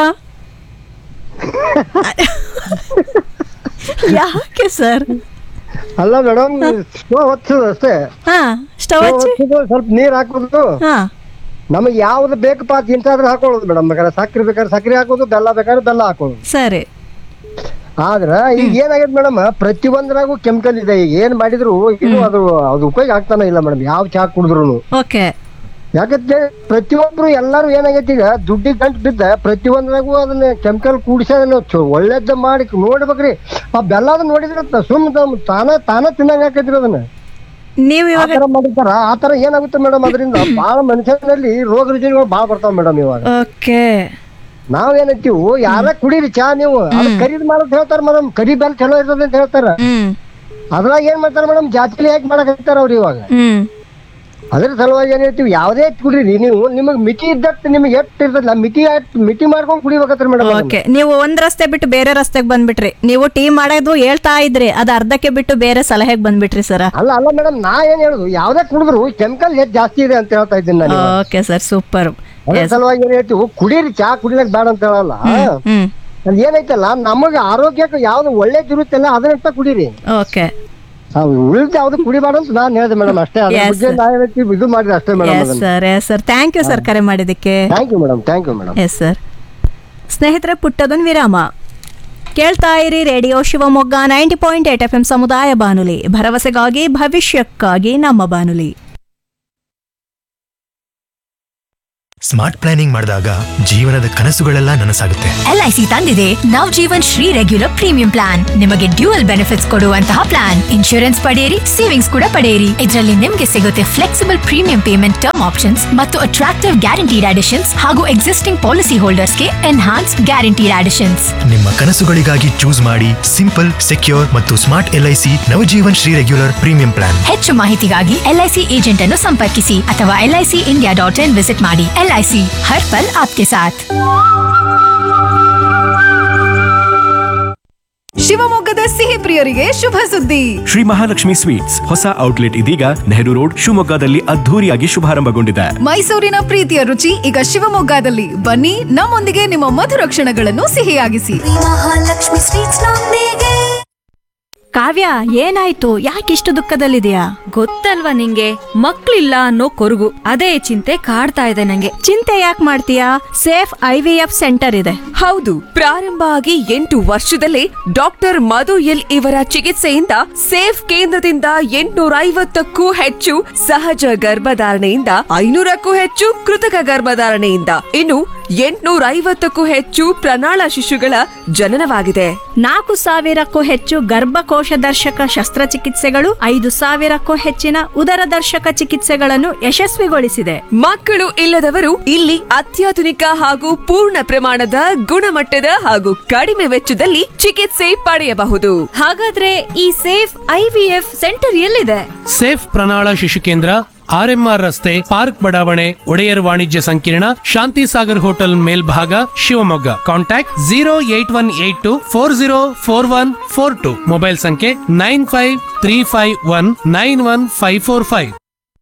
Speaker 2: ಯಾಕೆ ಸರ್
Speaker 1: ಅಲ್ಲ ಮೇಡಮ್ ಸ್ಟೋವ್ ಹಚ್ಚೋದು ಅಷ್ಟೇ
Speaker 2: ಹಾ ಸ್ಟವ್
Speaker 1: ಸ್ಟೋವ್
Speaker 2: ಹಚ್ಚಿ
Speaker 1: ಹಚ್ಚೋದು ಸ್ವಲ್ಪ ನೀರ್ ಹಾಕೋದು
Speaker 2: ಹಾ
Speaker 1: ನಮಗೆ ಯಾವ್ದು ಬೇಕಪ್ಪ ಅದು ಇಂತಾದ್ರೆ ಹಾಕೊಳ್ಳೋದು ಮೇಡಮ್ ಬೇಕಾದ್ರೆ ಸಕ್ಕರೆ ಬೇಕಾದ್ರೆ ಸಕ್ಕರೆ ಹಾಕೋದು ಬೆಲ್ಲ ಬೇಕಾದ್ರೆ ಬೆಲ್ಲ ಹಾಕೋದು
Speaker 2: ಸರಿ
Speaker 1: ಆದ್ರ ಈಗ ಏನಾಗೈತೆ ಮೇಡಮ್ ಪ್ರತಿಯೊಂದ್ರಾಗೂ ಕೆಮಿಕಲ್ ಇದೆ ಈಗ ಏನ್ ಮಾಡಿದ್ರು ಏನು ಅದು ಅದು ಉಪಯೋಗ ಆಗ್ತಾನೆ ಇಲ್ಲ ಮೇಡಮ್ ಯಾವ ಚಹಾ ಕುಡಿದ್ರು
Speaker 2: ಓಕೆ
Speaker 1: ಯಾಕಂದ್ರೆ ಪ್ರತಿಯೊಬ್ರು ಎಲ್ಲಾರು ಏನಾಗೈತಿ ಈಗ ದುಡ್ಡಿಗೆ ಗಂಟು ಬಿದ್ದ ಪ್ರತಿಯೊಂದ್ರಾಗೂ ಅದನ್ನ ಕೆಮಿಕಲ್ ಕೂಡಿಸಿ ಅದನ್ನ ಚೊ- ಒಳ್ಳೇದ್ ಮಾಡಿ ನೋಡ್ಬೇಕ್ರಿ ಆ ಬೆಲ್ಲ ಅದನ್ನ ನೋಡಿದ್ರೆ ತ- ಸುಮ್ ತಮ್ ತಾನ ತಾನ ತಿನ್ನಂಗ ಆಕೈತ್ರಿ ಅದನ್ನ
Speaker 2: ನೀವು
Speaker 1: ಆ
Speaker 2: ಇವಾಗ
Speaker 1: ತರ ಮಾಡಿರ್ತಾರ ಆ ತರ ಏನಾಗುತ್ತೆ ಮೇಡಮ್ ಅದರಿಂದ ಬಹಳ ಮನುಷ್ಯನಲ್ಲಿ ರೋಗ ರುಜಿನಗಳು ಬಹಳ ಬರ್ತಾವ ಮೇಡಮ್ ಇವಾಗ
Speaker 2: ಓಕೆ
Speaker 1: ನಾವ್ ಏನಂತೀವು ಯಾರ ಕುಡೀರಿ ಚಾ ನೀವು ಅದ್ ಕರಿದ್ ಮಾಡಕ್ ಹೇಳ್ತಾರ ಮೇಡಮ್ ಕರಿ ಬೆಲ್ಲ ಚಲೋ ಇರ್ತದೆ ಅಂತ ಹೇಳ್ತಾರ
Speaker 2: ಹ್ಮ್
Speaker 1: ಅದ್ರಾಗ ಏನ್ ಮಾಡ್ತಾರ ಮೇಡಮ್ ಜಾತಿಲಿ ಯಾಕೆ ಮಾಡಕ್ ಹತ್ತಾರ ಅವ್ರು ಇವಾಗ
Speaker 2: ಹ್ಮ್
Speaker 1: ಅದ್ರ ಸಲುವಾಗಿ ಏನ್ ಹೇಳ್ತೀವಿ ಯಾವ್ದೇ ಕುಡೀರಿ ನೀವು ನಿಮಗ್ ಮಿತಿ ಇದ್ದಟ್ಟು ನಿಮ್ಗೆ ಎಷ್ಟು ಇರ್ತದಲ್ಲ ಮಿತಿ ಆಯ್ತು ಮಿತಿ ಮಾಡ್ಕೊಂಡ್ ಕುಡಿಬೇಕತ್ರ ಮೇಡಮ್
Speaker 2: ಓಕೆ ನೀವು ಒಂದ್ ರಸ್ತೆ ಬಿಟ್ಟು ಬೇರೆ ರಸ್ತೆಗೆ ಬಂದ್ಬಿಟ್ರಿ ನೀವು ಟೀ ಮಾಡೋದು ಹೇಳ್ತಾ ಇದ್ರಿ ಅದ್ ಅರ್ಧಕ್ಕೆ ಬಿಟ್ಟು ಬೇರೆ ಸಲಹೆಗೆ ಬಂದ್ಬಿಟ್ರಿ ಸರ್
Speaker 1: ಅಲ್ಲ ಅಲ್ಲ ಮೇಡಮ್ ನಾ ಏನ್ ಹೇಳುದು ಯಾವ್ದೇ ಕುಡಿದ್ರು ಕೆಮಿಕಲ್ ಹೆಚ್ಚು ಜಾಸ್ತಿ ಇದೆ ಅಂತ ಹೇಳ್ತಾ ಇದ್ದೀನಿ ನಾನು ಇವಾಗ.
Speaker 2: ಓಕೆ ಸರ್ ಸೂಪರ್
Speaker 1: ಅದ್ರ ಸಲುವಾಗಿ ಏನ್ ಹೇಳ್ತೀವಿ ಕುಡೀರಿ ಚಾ ಕುಡಿಲಕ್ ಬೇಡ ಅಂತ ಹೇಳಲ್ಲ
Speaker 2: ಹ್ಮ್
Speaker 1: ಅದ್ ಏನೈತಲ್ಲ ನಮಗ ಆರೋಗ್ಯಕ್ಕೆ ಯಾವ್ದು ಒಳ್ಳೇದಿರುತ್ತಲ್ಲ ಅದನ್ನ ಕುಡೀರಿ
Speaker 2: ಓಕೆ
Speaker 1: ಉಳಿದ ಯಾವ್ದು ಕುಡಿಬಾರ್ದು ಅಂತ ನಾನ್ ಹೇಳ್ದೆ ಮೇಡಮ್ ಅಷ್ಟೇ ಅದ್ರ
Speaker 2: Yes,
Speaker 1: ಬಗ್ಗೆ ನಾ ಹೇಳ್ತೀವಿ ಇದು ಮಾಡಿದ್ರೆ ಅಷ್ಟೇ ಮೇಡಮ್
Speaker 2: ಎಸ್
Speaker 1: ಅದನ್ನ
Speaker 2: sir yes sir thank you sir ಕರೆ ಮಾಡಿದ್ದಕ್ಕೆ
Speaker 1: thank you madam thank you madam
Speaker 2: yes sir ಸ್ನೇಹಿತರೆ ಪುಟ್ಟದೊಂದು ವಿರಾಮ ಕೇಳ್ತಾ ಇರಿ radio Shivamogga ninety point eight F M ಸಮುದಾಯ ಬಾನುಲಿ ಭರವಸೆಗಾಗಿ ಭವಿಷ್ಯಕ್ಕಾಗಿ ನಮ್ಮ ಬಾನುಲಿ
Speaker 4: ಸ್ಮಾರ್ಟ್ ಪ್ಲಾನಿಂಗ್ ಮಾಡಿದಾಗ ಜೀವನದ ಕನಸುಗಳೆಲ್ಲ ನನಸಾಗುತ್ತೆ
Speaker 5: ಎಲ್ಐಸಿ ತಂದಿದೆ Nav Jeevan Shree regular premium plan ನಿಮಗೆ ಡ್ಯೂಯಲ್ ಬೆನಿಫಿಟ್ಸ್ ಕೊಡುವಂತಹ ಪ್ಲಾನ್ ಇನ್ಶೂರೆನ್ಸ್ ಪಡೆಯಿರಿ ಸೇವಿಂಗ್ಸ್ ಕೂಡ ಪಡೆಯಿರಿ ಇದರಲ್ಲಿ ನಿಮಗೆ ಸಿಗುತ್ತೆ flexible premium payment term options ಮತ್ತು ಅಟ್ರಾಕ್ಟಿವ್ ಗ್ಯಾರಂಟಿಡ್ ಅಡಿಷನ್ಸ್ ಹಾಗೂ ಎಕ್ಸಿಸ್ಟಿಂಗ್ ಪಾಲಿಸಿ ಹೋಲ್ಡರ್ಸ್ಗೆ ಎನ್ಹಾನ್ಸ್ ಗ್ಯಾರಂಟಿಡ್ ಅಡಿಷನ್ಸ್
Speaker 4: ನಿಮ್ಮ ಕನಸುಗಳಿಗಾಗಿ ಚೂಸ್ ಮಾಡಿ ಸಿಂಪಲ್ ಸೆಕ್ಯೂರ್ ಮತ್ತು smart LIC Navjeevan Shree regular premium plan
Speaker 5: ಹೆಚ್ಚು ಮಾಹಿತಿಗಾಗಿ ಎಲ್ಐಸಿ ಏಜೆಂಟ್ ಅನ್ನು ಸಂಪರ್ಕಿಸಿ ಅಥವಾ LIC India dot in visit ಮಾಡಿ ಎಲ್ಐಸಿ ಹರ್ ಪಲ್ ಆಪ್ಕೆ ಸಾಥ್
Speaker 6: ಶಿವಮೊಗ್ಗದ ಸಿಹಿ ಪ್ರಿಯರಿಗೆ ಶುಭ ಸುದ್ದಿ
Speaker 7: ಶ್ರೀ ಮಹಾಲಕ್ಷ್ಮಿ ಸ್ವೀಟ್ಸ್ ಹೊಸ ಔಟ್ಲೆಟ್ ಇದೀಗ ನೆಹರು ರೋಡ್ ಶಿವಮೊಗ್ಗದಲ್ಲಿ ಅದ್ಧೂರಿಯಾಗಿ ಶುಭಾರಂಭಗೊಂಡಿದೆ
Speaker 6: ಮೈಸೂರಿನ ಪ್ರೀತಿಯ ರುಚಿ ಈಗ ಶಿವಮೊಗ್ಗದಲ್ಲಿ ಬನ್ನಿ ನಮ್ಮೊಂದಿಗೆ ನಿಮ್ಮ ಮಧುರ ಕ್ಷಣಗಳನ್ನು ಸಿಹಿಯಾಗಿಸಿ
Speaker 5: ಮಹಾಲಕ್ಷ್ಮಿ ಸ್ವೀಟ್ಸ್
Speaker 2: ಕಾವ್ಯ ಏನಾಯ್ತು ಯಾಕಿಷ್ಟು ದುಃಖದಲ್ಲಿದೆಯಾ
Speaker 8: ಗೊತ್ತಲ್ವಾ ನಿಂಗೆ ಮಕ್ಳಿಲ್ಲ ಅನ್ನೋ ಕೊರಗು ಅದೇ ಚಿಂತೆ ಕಾಡ್ತಾ ಇದೆ ನಂಗೆ
Speaker 2: ಚಿಂತೆ ಯಾಕೆ ಮಾಡ್ತೀಯಾ safe I V F centre ಇದೆ
Speaker 9: ಹೌದು ಪ್ರಾರಂಭ ಆಗಿ ಎಂಟು ವರ್ಷದಲ್ಲೇ ಡಾಕ್ಟರ್ ಮಧು ಎಲ್ ಇವರ ಚಿಕಿತ್ಸೆಯಿಂದ ಸೇಫ್ ಕೇಂದ್ರದಿಂದ ಎಂಟುನೂರ ಐವತ್ತಕ್ಕೂ ಹೆಚ್ಚು ಸಹಜ ಗರ್ಭಧಾರಣೆಯಿಂದ ಐನೂರಕ್ಕೂ ಹೆಚ್ಚು ಕೃತಕ ಗರ್ಭಧಾರಣೆಯಿಂದ ಇನ್ನು ಎಂಟುನೂರ ಐವತ್ತಕ್ಕೂ ಹೆಚ್ಚು ಪ್ರಣಾಳ ಶಿಶುಗಳ ಜನನವಾಗಿದೆ
Speaker 2: ನಾಲ್ಕು ಸಾವಿರಕ್ಕೂ ಹೆಚ್ಚು ಗರ್ಭಕೋಶ ದರ್ಶಕ ಶಸ್ತ್ರಚಿಕಿತ್ಸೆಗಳು ಐದು ಸಾವಿರಕ್ಕೂ ಹೆಚ್ಚಿನ ಉದರ ದರ್ಶಕ ಚಿಕಿತ್ಸೆಗಳನ್ನು ಯಶಸ್ವಿಗೊಳಿಸಿದೆ
Speaker 9: ಮಕ್ಕಳು ಇಲ್ಲದವರು ಇಲ್ಲಿ ಅತ್ಯಾಧುನಿಕ ಹಾಗೂ ಪೂರ್ಣ ಪ್ರಮಾಣದ ಗುಣಮಟ್ಟದ ಹಾಗೂ ಕಡಿಮೆ ವೆಚ್ಚದಲ್ಲಿ ಚಿಕಿತ್ಸೆ ಪಡೆಯಬಹುದು
Speaker 8: ಹಾಗಾದ್ರೆ ಈ safe I V F centre ಎಲ್ಲಿದೆ
Speaker 10: ಸೇಫ್ ಪ್ರಣಾಳ ಶಿಶು ಕೇಂದ್ರ ಆರ್ಎಂಆರ್ ರಸ್ತೆ ಪಾರ್ಕ್ ಬಡಾವಣೆ ಒಡೆಯರ್ ವಾಣಿಜ್ಯ ಸಂಕೀರ್ಣ ಶಾಂತಿ ಸಾಗರ್ ಹೋಟೆಲ್ ಮೇಲ್ಭಾಗ Shivamogga contact zero eight one eight two four zero four one four two mobile ಸಂಖ್ಯೆ nine five three five one nine one five four five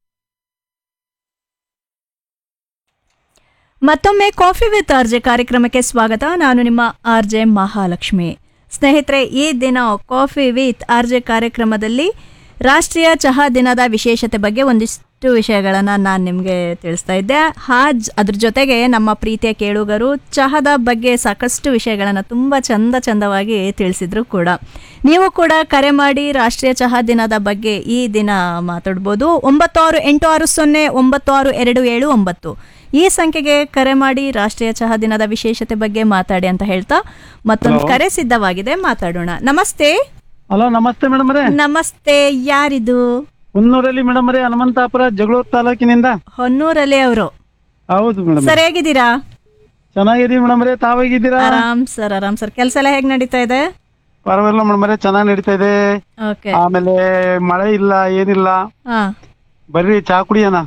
Speaker 2: ಮತ್ತೊಮ್ಮೆ ಕಾಫಿ ವಿತ್ ಆರ್ಜೆ ಕಾರ್ಯಕ್ರಮಕ್ಕೆ ಸ್ವಾಗತ ನಾನು ನಿಮ್ಮ ಆರ್ಜೆ ಮಹಾಲಕ್ಷ್ಮಿ ಸ್ನೇಹಿತರೆ ಈ ದಿನ ಕಾಫಿ ವಿತ್ ಆರ್ಜೆ ಕಾರ್ಯಕ್ರಮದಲ್ಲಿ ರಾಷ್ಟ್ರೀಯ ಚಹಾ ದಿನದ ವಿಶೇಷತೆ ಬಗ್ಗೆ ಒಂದಿಷ್ಟು ವಿಷಯಗಳನ್ನು ನಾನು ನಿಮಗೆ ತಿಳಿಸ್ತಾ ಇದ್ದೆ ಹಾಜ್ ಅದ್ರ ಜೊತೆಗೆ ನಮ್ಮ ಪ್ರೀತಿಯ ಕೇಳುಗರು ಚಹಾದ ಬಗ್ಗೆ ಸಾಕಷ್ಟು ವಿಷಯಗಳನ್ನು ತುಂಬ ಚಂದ ಚಂದವಾಗಿ ತಿಳಿಸಿದ್ರು ಕೂಡ ನೀವು ಕೂಡ ಕರೆ ಮಾಡಿ ರಾಷ್ಟ್ರೀಯ ಚಹಾ ದಿನದ ಬಗ್ಗೆ ಈ ದಿನ ಮಾತಾಡ್ಬೋದು ಒಂಬತ್ತು ಆರು ಎಂಟು ಆರು ಸೊನ್ನೆ ಒಂಬತ್ತು ಆರು ಎರಡು ಏಳು ಒಂಬತ್ತು ಈ ಸಂಖ್ಯೆಗೆ ಕರೆ ಮಾಡಿ ರಾಷ್ಟ್ರೀಯ ಚಹಾ ದಿನದ ವಿಶೇಷತೆ ಬಗ್ಗೆ ಮಾತಾಡಿ ಅಂತ ಹೇಳ್ತಾ ಮತ್ತೊಂದು ಕರೆ ಸಿದ್ಧವಾಗಿದೆ ಮಾತಾಡೋಣ ನಮಸ್ತೆ
Speaker 1: ಹಲೋ ನಮಸ್ತೆ ಮೇಡಮ್ ರೇ
Speaker 2: ನಮಸ್ತೆ ಯಾರಿದು
Speaker 1: ಹುನ್ನೂರಲ್ಲಿ ಮೇಡಮ್ ರೇ ಹನುಮಂತಾಪುರ ಜಗಳೂರು ತಾಲೂಕಿನಿಂದ
Speaker 2: ಹೊನ್ನೂರಲ್ಲಿ ಅವರು
Speaker 1: ಹೌದು ಮೇಡಮ್
Speaker 2: ಸರ್ ಹೇಗಿದ್ದೀರಾ
Speaker 1: ಚೆನ್ನಾಗಿದೀವಿ ಮೇಡಮ್ ರೇ ತಾವಾಗಿದ್ದೀರಾ
Speaker 2: ಆರಾಮ್ ಸರ್ ಆರಾಮ್ ಸರ್ ಕೆಲಸ ಎಲ್ಲ ಹೇಗ್ ನಡೀತಾ ಇದೆ
Speaker 1: ಪರವಾಗಿಲ್ಲ ಮೇಡಮ್ ರೇ ಚೆನ್ನಾಗಿ ನಡೀತಾ ಇದೆ
Speaker 2: ಓಕೆ
Speaker 1: ಆಮೇಲೆ ಮಳೆ ಇಲ್ಲ ಏನಿಲ್ಲ
Speaker 2: ಹಾ
Speaker 1: ಬರ್ರಿ ಚಾ ಕುಡಿಯೋಣ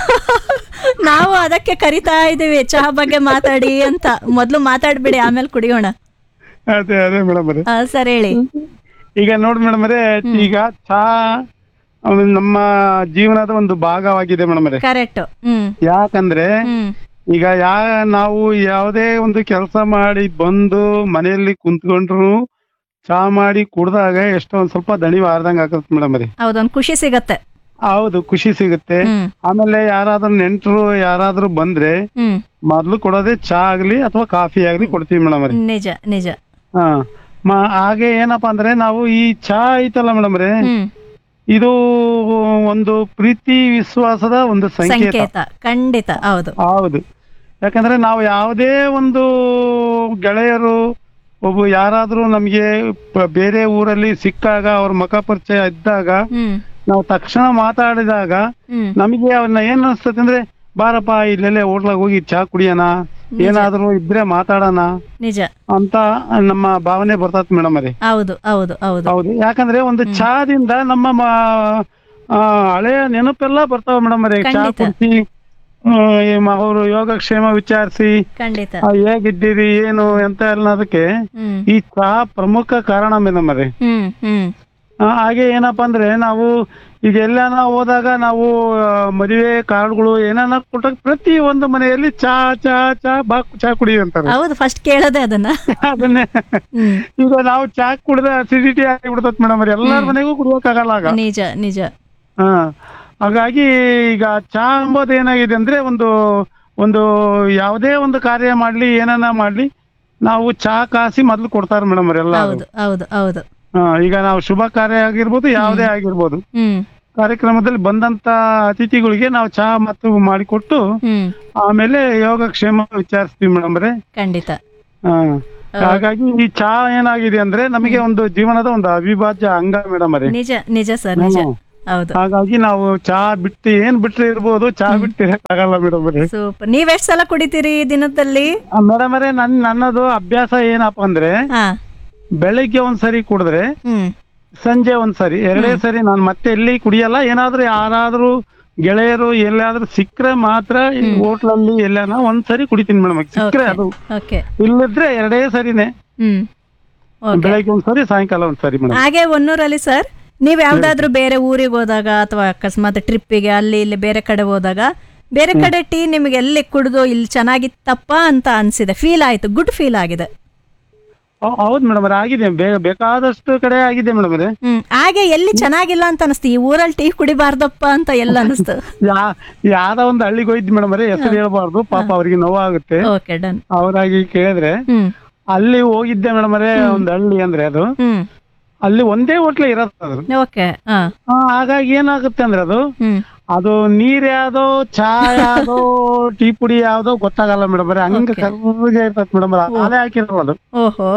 Speaker 2: ನಾವು ಅದಕ್ಕೆ ಕರಿತಾ ಇದೀವಿ ಚಹಾ ಬಗ್ಗೆ ಮಾತಾಡಿ ಅಂತ ಮೊದ್ಲು ಮಾತಾಡ್ಬಿಡಿ ಆಮೇಲೆ ಕುಡಿಯೋಣ
Speaker 1: ಅದೇ ಅದೇ ಮೇಡಮ್ ರೇ
Speaker 2: ಆ, ಸರ್ ಹೇಳಿ
Speaker 1: ಈಗ ನೋಡಿ ಮೇಡಮ್ ರೇ ಈಗ ಚಾ ಅದು ನಮ್ಮ ಜೀವನದ ಒಂದು ಭಾಗವಾಗಿದೆ ಮೇಡಮ್ ರೇ
Speaker 2: ಕರೆಕ್ಟ್ ಹ್ಮ್
Speaker 1: ಯಾಕಂದ್ರೆ
Speaker 2: ಹ್ಮ್
Speaker 1: ಈಗ ಯಾ ನಾವು ಯಾವುದೇ ಒಂದು ಕೆಲಸ ಮಾಡಿ ಬಂದು ಮನೆಯಲ್ಲಿ ಕುಂತ್ಕೊಂಡ್ರು ಚಾ ಮಾಡಿ ಕುಡ್ದಾಗ ಎಷ್ಟೋ ಒಂದ್ ಸ್ವಲ್ಪ ದಣಿವು ಆರ್ದಂಗ ಆಗತ್ತೆ ಮೇಡಮ್ ರೀ
Speaker 2: ಹೌದೊಂದು ಖುಷಿ ಸಿಗತ್ತೆ
Speaker 1: ಹೌದು ಖುಷಿ ಸಿಗುತ್ತೆ
Speaker 2: ಹ್ಮ್
Speaker 1: ಆಮೇಲೆ ಯಾರಾದ್ರೂ ನೆಂಟರು ಯಾರಾದ್ರೂ ಬಂದ್ರೆ
Speaker 2: ಹ್ಮ್
Speaker 1: ಮೊದ್ಲು ಕೊಡೋದೇ ಚಾ ಆಗ್ಲಿ ಅಥವಾ ಕಾಫಿ ಆಗ್ಲಿ ಕೊಡ್ತೀವಿ ಮೇಡಮ್ ರೀ
Speaker 2: ನಿಜ ನಿಜ
Speaker 1: ಹಾ ಮ- ಹಾಗೆ ಏನಪ್ಪಾ ಅಂದ್ರೆ ನಾವು ಈ ಚಾ ಐತಲ್ಲ ಮೇಡಮ್ ರೀ
Speaker 2: ಹ್ಮ್
Speaker 1: ಇದು ಒಂದು ಪ್ರೀತಿ ವಿಶ್ವಾಸದ ಒಂದು ಸಂಕೇತ
Speaker 2: ಸಂಕೇತ ಖಂಡಿತ ಹೌದು
Speaker 1: ಹೌದು ಯಾಕಂದ್ರೆ ನಾವು ಯಾವುದೇ ಒಂದು ಗೆಳೆಯರು ಒಬ್ಬ ಯಾರಾದ್ರೂ ನಮ್ಗೆ ಪ- ಬೇರೆ ಊರಲ್ಲಿ ಸಿಕ್ಕಾಗ ಅವ್ರ ಮುಖ ಪರಿಚಯ ಇದ್ದಾಗ
Speaker 2: ಹ್ಮ್
Speaker 1: ನಾವು ತಕ್ಷಣ ಮಾತಾಡಿದಾಗ
Speaker 2: ಹ್ಮ್
Speaker 1: ನಮಗೆ ಅವನ್ನ ಏನ್ ಅನ್ಸ್ತದೆ ಅಂದ್ರೆ ಬಾರಪ್ಪ ಇಲ್ಲೆಲ್ಲೇ ಹೋಟ್ಲಾಗ ಹೋಗಿ ಚಾ ಕುಡಿಯೋಣ ಏನಾದ್ರೂ ಇದ್ರೆ ಮಾತಾಡೋಣ
Speaker 2: ನಿಜ
Speaker 1: ಅಂತ ನಮ್ಮ ಭಾವನೆ ಬರ್ತತ್ ಮೇಡಮ್ ಅದೇ
Speaker 2: ಹೌದು ಹೌದು ಹೌದು
Speaker 1: ಹೌದು ಯಾಕಂದ್ರೆ ಒಂದು ಚಾದಿಂದ ನಮ್ಮ ಮ- ಆ, ಹಳೆಯ ನೆನಪೆಲ್ಲ ಬರ್ತಾವ ಮೇಡಮ್ ಅದೇ ಚಾ
Speaker 2: ಖಂಡಿತ.
Speaker 1: ಕುಡಿಸಿ ಅವರು ಯೋಗಕ್ಷೇಮ ವಿಚಾರಿಸಿ
Speaker 2: ಖಂಡಿತ
Speaker 1: ಹೇಗಿದ್ದೀರಿ ಏನು ಎಂತ ಅನ್ನೋದಕ್ಕೆ
Speaker 2: ಹ್ಮ್
Speaker 1: ಈ ಚಹಾ ಪ್ರಮುಖ ಕಾರಣ ಮೇಡಮ್ ಅದೇ
Speaker 2: ಹ್ಮ್ ಹ್ಮ್
Speaker 1: ಆ, ಹಾಗೆ ಏನಪ್ಪಾ ಅಂದ್ರೆ ನಾವು ಈಗ ಎಲ್ಲಾನ ಹೋದಾಗ ನಾವು ಆ, ಮದುವೆ ಕಾರ್ಡ್ಗಳು ಏನಾನ ಕೊಟ್ಟಾಗ ಪ್ರತಿ ಒಂದು ಮನೆಯಲ್ಲಿ ಚಾ ಚಾ ಚಾ ಬಾ ಚಾ ಕುಡಿ ಅಂತಾರೆ
Speaker 2: ಹೌದು ಫಸ್ಟ್ ಕೇಳೋದೇ ಅದನ್ನ
Speaker 1: ಅದನ್ನೇ
Speaker 2: ಹ್ಮ್
Speaker 1: ಈಗ ನಾವು ಚಾ ಕುಡಿದ್ರೆ ಅಸಿಡಿಟಿ ಆಗಿಬಿಡ್ತತ್ ಮೇಡಮ್ ಎಲ್ಲಾರ ಮನೆಗೂ ಕುಡಿಯೋಕ್ಕಾಗಲ್ಲ ಆಗ
Speaker 2: ನಿಜ ನಿಜ
Speaker 1: ಹಾ ಹಾಗಾಗಿ ಈಗ ಚಾ ಎಂಬುದು ಏನಾಗಿದೆ ಅಂದ್ರೆ ಒಂದು ಒಂದು ಯಾವುದೇ ಒಂದು ಕಾರ್ಯ ಮಾಡ್ಲಿ ಏನನ್ನ ಮಾಡ್ಲಿ ನಾವು ಚಾ ಕಾಸಿ ಮೊದ್ಲು ಕೊಡ್ತಾರೆ ಮೇಡಮ್ ಎಲ್ಲ
Speaker 2: ಹೌದು ಹೌದು ಹೌದು
Speaker 1: ಹಾ ಈಗ ನಾವು ಶುಭ ಕಾರ್ಯ ಆಗಿರ್ಬೋದು ಯಾವುದೇ ಆಗಿರ್ಬೋದು
Speaker 2: ಹ್ಮ್
Speaker 11: ಕಾರ್ಯಕ್ರಮದಲ್ಲಿ ಬಂದಂತ ಅತಿಥಿಗಳಿಗೆ ನಾವು ಚಹಾ ಮತ್ತು ಮಾಡಿಕೊಟ್ಟು
Speaker 2: ಹ್ಮ್
Speaker 11: ಆಮೇಲೆ ಯೋಗಕ್ಷೇಮ ವಿಚಾರಿಸ್ತೀವಿ ಮೇಡಮ್ ರೇ
Speaker 2: ಖಂಡಿತ
Speaker 11: ಹಾ. ಹಾಗಾಗಿ ಈ ಚಹಾ ಏನಾಗಿದೆ ಅಂದ್ರೆ ನಮಗೆ ಒಂದು ಜೀವನದ ಒಂದು ಅವಿಭಾಜ್ಯ ಅಂಗ ಮೇಡಮ್ ರೇ
Speaker 2: ನಿಜ ನಿಜ ಸರ್ ನಿಜ
Speaker 11: ಹ್ಮ್.
Speaker 2: ಹೌದು
Speaker 11: ಹಾಗಾಗಿ ನಾವು ಚಹಾ ಬಿಟ್ಟು ಏನ್ ಬಿಟ್ರೆ ಇರ್ಬೋದು ಚಹಾ ಬಿಟ್ಟು ಇರಕ್ಕಾಗಲ್ಲ ಮೇಡಮ್ ರೇ
Speaker 2: ಸೂಪರ್ ನೀವ್ ಎಷ್ಟ್ ಸಲ ಕುಡಿತೀರಿ ದಿನದಲ್ಲಿ
Speaker 11: ಮೇಡಮ್ ರೇ ನನ್ ನನ್ನದು ಅಭ್ಯಾಸ ಏನಪ್ಪಾ ಅಂದ್ರೆ
Speaker 2: ಹಾ
Speaker 11: ಬೆಳಿಗ್ಗೆ ಒಂದ್ಸರಿ ಕುಡಿದ್ರೆ
Speaker 2: ಹ್ಮ್
Speaker 11: ಸಂಜೆ ಒಂದ್ಸರಿ ಎರಡೇ ಸರಿ ನಾನು ಮತ್ತೆ ಎಲ್ಲಿ ಕುಡಿಯಲ್ಲ ಏನಾದ್ರೂ ಯಾರಾದ್ರೂ ಗೆಳೆಯರು ಎಲ್ಲಾದ್ರೂ ಸಿಕ್ಕ್ರೆ ಮಾತ್ರ ಈ ಹೋಟ್ಲಲ್ಲಿ ಎಲ್ಲಾನ ಒಂದ್ಸರಿ ಕುಡಿತೀನಿ ಮೇಡಮ್ ಸಿಕ್ಕ್ರೆ ಅದು
Speaker 2: ಓಕೆ
Speaker 11: ಇಲ್ಲದ್ರೆ ಎರಡೇ ಸರಿನೇ
Speaker 2: ಹ್ಮ್ Okay.
Speaker 11: ಬೆಳಗ್ಗೆ ಒಂದ್ಸರಿ ಸಾಯಂಕಾಲ ಒಂದ್ಸರಿ ಮೇಡಮ್
Speaker 2: ಹಾಗೆ ಒನ್ನೂರಲ್ಲಿ ಸರ್ ನೀವ್ ಯಾವ್ದಾದ್ರು ಬೇರೆ ಊರಿಗೆ ಹೋದಾಗ ಅಥವಾ ಅಕಸ್ಮಾತ್ ಟ್ರಿಪ್ಪಿಗೆ ಅಲ್ಲಿ ಇಲ್ಲಿ ಬೇರೆ ಕಡೆ ಹೋದಾಗ ಬೇರೆ ಕಡೆ ಟೀ ನಿಮ್ಗೆ ಎಲ್ಲಿ ಕುಡ್ದು ಇಲ್ಲಿ ಚೆನ್ನಾಗಿತ್ತಪ್ಪ ಅಂತ ಅನ್ಸಿದೆ ಫೀಲ್ ಆಯ್ತು ಗುಡ್ ಫೀಲ್ ಆಗಿದೆ
Speaker 11: ಹೌದು ಮೇಡಮ್ ಆಗಿದೆ ಬೇ- ಬೇಕಾದಷ್ಟು ಕಡೆ ಆಗಿದೆ ಮೇಡಮ್
Speaker 2: ಹ್ಮ್ ಹಾಗೆ ಎಲ್ಲಿ ಚೆನ್ನಾಗಿಲ್ಲ ಅಂತ ಅನಿಸ್ತು ಈ ಊರಲ್ಲಿ ಟೀ ಕುಡಿಬಾರ್ದಪ್ಪ ಅಂತ ಎಲ್ಲ ಅನಿಸ್ತು
Speaker 11: ಯಾ ಯಾವ್ದೋ ಒಂದು ಹಳ್ಳಿಗೆ ಹೋಯ್ತು ಮೇಡಮ್ ಹೆಸರು ಹೇಳ್ಬಾರ್ದು ಪಾಪ ಅವ್ರಿಗೆ ನೋವಾಗುತ್ತೆ
Speaker 2: ಓಕೆ ಡನ್
Speaker 11: ಅವರಾಗಿ ಕೇಳಿದ್ರೆ
Speaker 2: ಹ್ಮ್
Speaker 11: ಅಲ್ಲಿ ಹೋಗಿದ್ದೆ ಮೇಡಮ್ ಒಂದು ಹಳ್ಳಿ ಅಂದ್ರೆ ಅದು
Speaker 2: ಹ್ಮ್
Speaker 11: ಅಲ್ಲಿ ಒಂದೇ ಹೋಟ್ಲೆ ಇರೋದು ಅದು
Speaker 2: ಓಕೆ ಹಾ
Speaker 11: ಆ, ಹಾಗಾಗಿ ಏನಾಗುತ್ತೆ ಅಂದ್ರೆ ಅದು
Speaker 2: ಹ್ಮ್
Speaker 11: ಅದು ನೀರ್ ಯಾವ್ದೋ ಚಾ ಯಾವ್ದೋ ಟೀ ಪುಡಿ ಯಾವ್ದೋ ಗೊತ್ತಾಗಲ್ಲ ಮೇಡಮ್ ಹಂಗ ಕರ್ರಗೆ ಇರ್ತೈತೆ ಮೇಡಮ್ ಅದೇ ಹಾಕಿರೋ ಅದು
Speaker 2: ಓಹೋ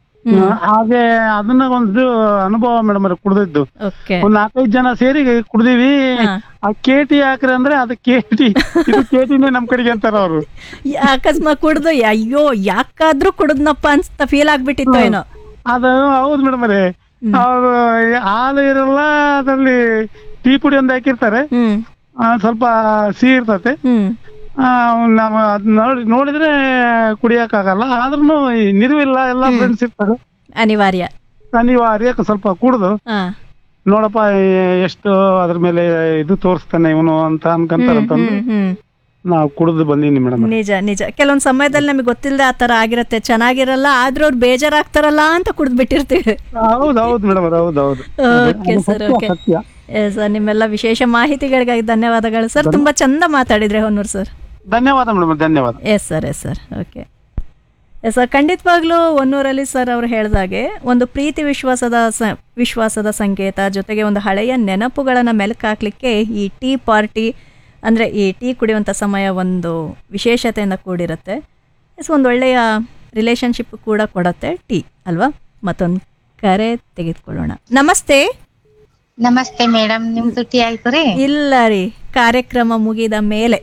Speaker 11: ಹಾಗೆ ಅದನ್ನ ಒಂದು ಅನುಭವ ಮೇಡಮ್ ಕುಡ್ದಿದ್ದು
Speaker 2: ಓಕೆ
Speaker 11: ಒಂದ್ ನಾಲ್ಕೈದು ಜನ ಸೇರಿ ಕುಡ್ದಿವಿ ಆ ಕೇಟಿ ಹಾಕ್ರಿ ಅಂದ್ರೆ ಅದು ಕೇಟಿ ಇದು ಕೇಟಿನೇ ನಮ್ ಕಡೆಗೆ ಅಂತಾರ ಅವ್ರು
Speaker 2: ಅಕಸ್ಮಾತ್ ಕುಡ್ದು ಅಯ್ಯೋ ಯಾಕಾದ್ರೂ ಕುಡಿದ್ನಪ್ಪ ಅನ್ಸ್ತಾ ಫೀಲ್ ಆಗ್ಬಿಟ್ಟಿತ್ತು ಏನೋ
Speaker 11: ಅದು ಹೌದು ಮೇಡಮ್ ಅವ್ರೆ ಅವ್ರು ಹಾಲು ಇರಲ್ಲ ಅದ್ರಲ್ಲಿ ಟೀ ಪುಡಿ ಒಂದು ಹಾಕಿರ್ತಾರೆ ಆ, ಸ್ವಲ್ಪ ಸಿಹಿ ಇರ್ತತೆ ಆ, ನಾವು ಅದ್ ನೋಡಿ ನೋಡಿದ್ರೆ ಕುಡಿಯಕ್ ಆಗಲ್ಲ ಆದ್ರೂ ನಿರುವಿಲ್ಲ ಎಲ್ಲ ಫ್ರೆಂಡ್ಸ್ ಇರ್ತಾರೆ
Speaker 2: ಅನಿವಾರ್ಯ
Speaker 11: ಅನಿವಾರ್ಯ ಸ್ವಲ್ಪ ಕುಡ್ದು
Speaker 2: ಹಾ
Speaker 11: ನೋಡಪ್ಪ ಎ- ಎಷ್ಟು ಅದ್ರ ಮೇಲೆ ಇದು ತೋರಿಸ್ತಾನೆ ಇವನು ಅಂತ ಅನ್ಕಂತಾರ ಅಂತಂದು
Speaker 2: ಹ್ಮ್ ಹ್ಮ್
Speaker 11: ನಾವು ಕುಡಿದು ಬಂದೀನಿ ಮೇಡಮ್
Speaker 2: ನಿಜ ನಿಜ ಕೆಲವೊಂದ್ ಸಮಯದಲ್ಲಿ ನಮಗೆ ಗೊತ್ತಿಲ್ಲದೆ ಆ ತರ ಆಗಿರತ್ತೆ ಚೆನ್ನಾಗಿರಲ್ಲ ಆದ್ರೂ ಅವ್ರು ಬೇಜಾರಾಗ್ತಾರಲ್ಲ ಅಂತ ಕುಡ್ದು ಬಿಟ್ಟಿರ್ತೀವಿ
Speaker 11: ಹೌದು ಹೌದು ಮೇಡಮ್ ಹೌದು ಹೌದು
Speaker 2: ಓಕೆ
Speaker 11: ಅದು
Speaker 2: ಸರ್
Speaker 11: ಸತ್ಯ,
Speaker 2: ಓಕೆ
Speaker 11: ಸತ್ಯ.
Speaker 2: ಸರ್ ನಿಮ್ಮೆಲ್ಲ ವಿಶೇಷ ಮಾಹಿತಿಗಳಿಗಾಗಿ ಧನ್ಯವಾದಗಳು ಸರ್ ತುಂಬಾ ಚಂದ ಮಾತಾಡಿದ್ರೆ ಹೊನ್ನೂರ್ ಸರ್
Speaker 11: ಧನ್ಯವಾದ ಮೇಡಮ್ ಧನ್ಯವಾದ
Speaker 2: yes sir yes sir okay yes sir ಖಂಡಿತವಾಗ್ಲೂ ಒನ್ನೂರಲ್ಲಿ ಸರ್ ಅವರು ಹೇಳ್ದಾಗೆ ಒಂದು ಪ್ರೀತಿ ವಿಶ್ವಾಸದ ಸ ವಿಶ್ವಾಸದ ಸಂಕೇತ ಜೊತೆಗೆ ಒಂದು ಹಳೆಯ ನೆನಪುಗಳನ್ನು ಮೆಲುಕಾಕ್ಲಿಕ್ಕೆ ಈ ಟೀ ಪಾರ್ಟಿ ಅಂದರೆ ಈ ಟೀ ಕುಡಿಯುವಂಥ ಸಮಯ ಒಂದು ವಿಶೇಷತೆಯಿಂದ ಕೂಡಿರುತ್ತೆ ಎಸ್ ಒಂದು ಒಳ್ಳೆಯ ರಿಲೇಶನ್ಶಿಪ್ ಕೂಡ ಕೊಡುತ್ತೆ ಟೀ ಅಲ್ವಾ ಮತ್ತೊಂದು ಕರೆ ತೆಗೆದುಕೊಳ್ಳೋಣ ನಮಸ್ತೆ
Speaker 12: ನಮಸ್ತೆ ಮೇಡಮ್ ನಿಮ್ದು ಟೀ ಆಯ್ತು ರೀ
Speaker 2: ಇಲ್ಲ ರೀ ಕಾರ್ಯಕ್ರಮ ಮುಗಿದ ಮೇಲೆ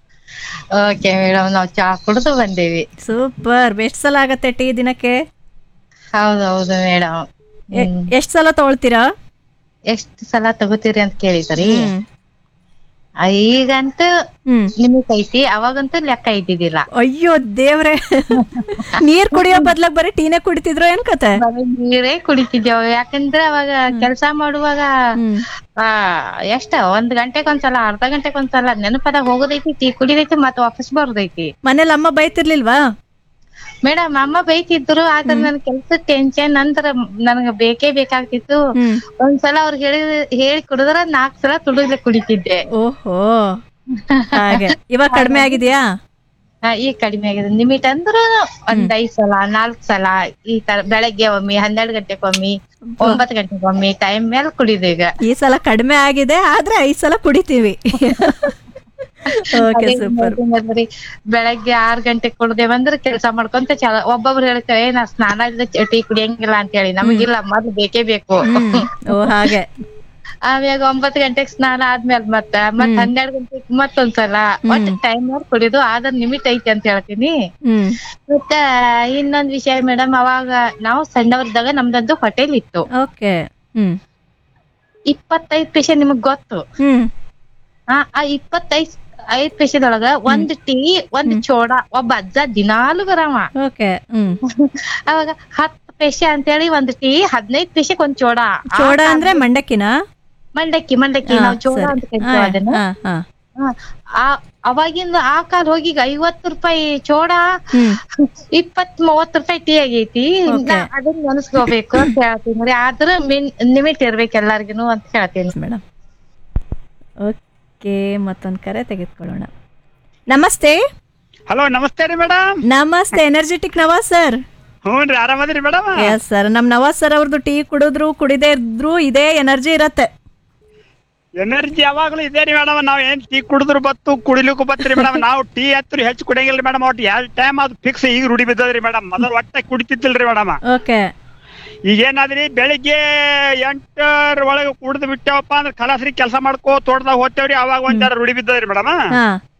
Speaker 12: ಓಕೆ ಮೇಡಮ್ ನಾವು ಚಾ ಕುಡಿದು ಬಂದೇವಿ
Speaker 2: ಸೂಪರ್ ಎಷ್ಟು ಸಲ ಆಗತ್ತೆ ಟೀ ದಿನಕ್ಕೆ
Speaker 12: ಹೌದೌದು ಮೇಡಮ್
Speaker 2: ಎಷ್ಟು ಸಲ ತಗೊಳ್ತೀರಾ
Speaker 12: ಎಷ್ಟ್ ಸಲ ತಗೋತೀರಿ ಅಂತ ಕೇಳಿದ್ರಿ ಆ, ಈಗಂತೂ ನಿಮಗ್ ಐತಿ ಅವಾಗಂತೂ ಲೆಕ್ಕ ಇದ್ದಿದ್ದಿಲ್ಲ
Speaker 2: ಅಯ್ಯೋ ದೇವ್ರೆ ನೀರ್ ಕುಡಿಯೋ ಬದ್ಲಾಗ ಬರೀ ಟೀನೇ ಕುಡಿತಿದ್ರು ಏನ್ ಕತೆ
Speaker 12: ನೀರೇ ಕುಡಿತಿದ್ದೇವು ಯಾಕಂದ್ರೆ ಅವಾಗ ಕೆಲ್ಸ ಮಾಡುವಾಗ ಆ ಎಷ್ಟ ಒಂದ್ ಗಂಟೆಗ್ ಒಂದ್ಸಲ ಅರ್ಧ ಗಂಟೆಗ್ ಒಂದ್ಸಲ ನೆನಪದಾಗ ಹೋಗೋದೈತಿ ಟೀ ಕುಡಿದೈತಿ ಮತ್ತ್ ವಾಪಸ್ ಬರೋದೈತಿ
Speaker 2: ಮನೇಲಿ ಅಮ್ಮ ಬೈತಿರ್ಲಿಲ್ವಾ
Speaker 12: ಮೇಡಮ್ ಅಮ್ಮ ಬೈತಿದ್ರು ಆದ್ರೆ ನನ್ ಕೆಲ್ಸದ ಟೆನ್ಷನ್ ನಂತರ ನನಗ ಬೇಕೇ ಬೇಕಾಗ್ತಿತ್ತು ಒಂದ್ಸಲ ಅವ್ರು ಹೇಳಿ ಹೇಳಿ ಕುಡಿದ್ರ ನಾಲ್ಕ್ ಸಲ ತುಳಿದ್ಲೆ ಕುಡಿತಿದ್ದೆ
Speaker 2: ಓಹೋ ಹಾಗೆ ಇವಾಗ ಕಡಿಮೆ ಆಗಿದ್ಯಾ
Speaker 12: ಆ, ಈಗ ಕಡಿಮೆ ಆಗಿದೆ ಲಿಮಿಟ್ ಅಂದ್ರ ಒಂದ್ ಐದ್ ಸಲ ನಾಲ್ಕ್ ಸಲ ಈ ತರ ಬೆಳಗ್ಗೆ ಒಮ್ಮೆ ಹನ್ನೆರಡು ಗಂಟೆಗೊಮ್ಮೆ ಒಂಬತ್ ಗಂಟೆಗೊಮ್ಮೆ ಟೈಮ್ ಮೇಲೆ ಕುಡಿದು ಈಗ
Speaker 2: ಈ ಸಲ ಕಡಿಮೆ ಆಗಿದೆ ಆದ್ರೆ ಐದ್ ಸಲ ಕುಡಿತೀವಿ ಓಕೆ
Speaker 12: ಅದೇ
Speaker 2: ಸೂಪರ್
Speaker 12: ನೋಡ್ರಿ, ಬೆಳಗ್ಗೆ ಆರ್ ಗಂಟೆಗೆ ಕುಡ್ದೇವಂದ್ರ ಕೆಲ್ಸ ಮಾಡ್ಕೊಂತ ಚಲ ಒಬ್ಬೊಬ್ರು ಹೇಳ್ತಾರೆ ನಾ ಸ್ನಾನ ಇಲ್ಲದೆ ಟೀ ಕುಡಿಯಂಗಿಲ್ಲ ಅಂತ ಹೇಳಿ ನಮಗಿಲ್ಲ ಮೊದ್ಲು ಬೇಕೇ ಬೇಕು
Speaker 2: ಓ ಹಾಗೆ
Speaker 12: ಆಮ್ಯಾಗ ಒಂಬತ್ ಗಂಟೆಗ್ ಸ್ನಾನ ಆದ್ಮೇಲೆ ಮತ್ತ ಮತ್ ಹನ್ನೆರಡ್ ಗಂಟೆಗ್ ಮತ್ತೊಂದ್ಸಲ ಒಟ್ಟ ಟೈಮ್ ಮಾಡಿ ಕುಡಿದು ಆದ್ರ ನಿಮಿಟ್ ಐತಿ ಅಂತ ಹೇಳ್ತೀನಿ
Speaker 2: ಹ್ಮ್
Speaker 12: ಮತ್ತ ಇನ್ನೊಂದ್ ವಿಷಯ ಮೇಡಮ್ ಅವಾಗ ನಾವು ಸಣ್ಣವ್ರದಾಗ ನಮ್ದೊಂದು ಹೋಟೆಲ್ ಇತ್ತು
Speaker 2: ಓಕೆ ಹ್ಮ್
Speaker 12: ಇಪ್ಪತ್ತೈದ್ ಪೈಸೆ ನಿಮಗ್ ಗೊತ್ತು
Speaker 2: ಹ್ಮ್
Speaker 12: ಆ ಆ ಇಪ್ಪತ್ತೈದ್ ಐದ್ ಪೈಸೆದೊಳಗ ಒಂದ್ ಟೀ ಒಂದ್ ಚೋಡ ಒಬ್ಬ ಅಜ್ಜ ದಿನಾಲು ಬರವ
Speaker 2: ಓಕೆ ಹ್ಮ್
Speaker 12: ಅವಾಗ ಹತ್ ಪೈಸೆ ಅಂತೇಳಿ ಒಂದ್ ಟೀ ಹದಿನೈದ್ ಪೈಸೆಗ್ ಒಂದ್ ಚೋಡ ಆ
Speaker 2: ಚೋಡ
Speaker 12: ಕಾಲ-
Speaker 2: ಅಂದ್ರೆ ಮಂಡಕ್ಕಿನ
Speaker 12: ಮಂಡಕ್ಕಿ ಮಂಡಕ್ಕಿ
Speaker 2: ಹಾ,
Speaker 12: ನಾವ್ ಚೋಡ
Speaker 2: ಸರಿ.
Speaker 12: ಅಂತ ಕರಿತೀವಿ
Speaker 2: ಹಾ,
Speaker 12: ಅದನ್ನ
Speaker 2: ಹಾ, ಹಾ.
Speaker 12: ಹಾ, ಆ ಅವಾಗಿಂದ ಆ ಕಾಲ ಹೋಗಿ ಈಗ ಐವತ್ತು ರೂಪಾಯಿ ಚೋಡ ಇಪ್ಪತ್ ಮೂವತ್ ರೂಪಾಯಿ ಟೀ ಆಗೈತಿ ನಾ ಅದನ್ನ ನೆನಸ್ಕೋಬೇಕು ಅಂತ ಹೇಳ್ತೀನಿ ರೀ ಆದ್ರ ಲಿಮಿಟ್ ಇರ್ಬೇಕು ಎಲ್ಲಾರ್ಗುನು ಅಂತ ಹೇಳ್ತೀನಿ
Speaker 2: ಮೇಡಮ್ ಓಕೆ ಮತ್ತೊಂದು ಕರೆ ತೆಗೆದುಕೊಳ್ಳೋಣ ನಮಸ್ತೆ
Speaker 13: ಹಲೋ ನಮಸ್ತೆ ರೀ ಮೇಡಮ್
Speaker 2: ನಮಸ್ತೆ ಎನರ್ಜೆಟಿಕ್ ನವಾಜ್ ಸರ್
Speaker 13: ಹ್ಞೂನ್ರಿ ಆರಾಮದ್ರಿ ಮೇಡಮ್
Speaker 2: ಎಸ್ ಸರ್ ನಮ್ ನವಾಜ್ ಸರ್ ಅವ್ರದ್ದು ಟೀ ಕುಡಿದ್ರು ಕುಡಿದೇ ಇದ್ರು ಇದೇ ಎನರ್ಜಿ ಇರತ್ತೆ
Speaker 13: ಎನರ್ಜಿ ಯಾವಾಗ್ಲೂ ಇದೆ ರೀ ಮೇಡಮ್ ನಾವ್ ಏನ್ ಟೀ ಕುಡಿದ್ರು ಬತ್ತು ಕುಡಿಲಿಕ್ಕೂ ಬತ್ರಿ ಮೇಡಮ್ ನಾವು ಟೀ ಹತ್ರ ಹೆಚ್ಚು ಕುಡಿಯಂಗಿಲ್ಲ ಮೇಡಮ್ ಒಟ್ಟು ಎರಡು ಟೈಮ್ ಅದು ಫಿಕ್ಸ್ ಈಗ ರೂಢಿ ಬಿದ್ದದ್ರಿ ಮೇಡಮ್ ಮೊದಲು ಒಟ್ಟೆ ಕುಡಿತಿದ್ದಿಲ್ರಿ ಮೇಡಮ್
Speaker 2: ಓಕೆ
Speaker 13: ಈಗ ಏನಾದ್ರಿ ಬೆಳಿಗ್ಗೆ ಎಂಟರ ಒಳಗೆ ಕುಡಿದು ಬಿಟ್ಟೇವಪ್ಪ ಅಂದ್ರೆ ಕಲಾಸ್ರಿ ಕೆಲಸ ಮಾಡ್ಕೋ ತೋಟದಾಗ ಹೋಗ್ತೇವ್ರಿ ಅವಾಗ ಒಂದ್ ಜರ ರೂಢಿ ಬಿದ್ದದ್ರಿ ಮೇಡಮ್
Speaker 2: ಹಾ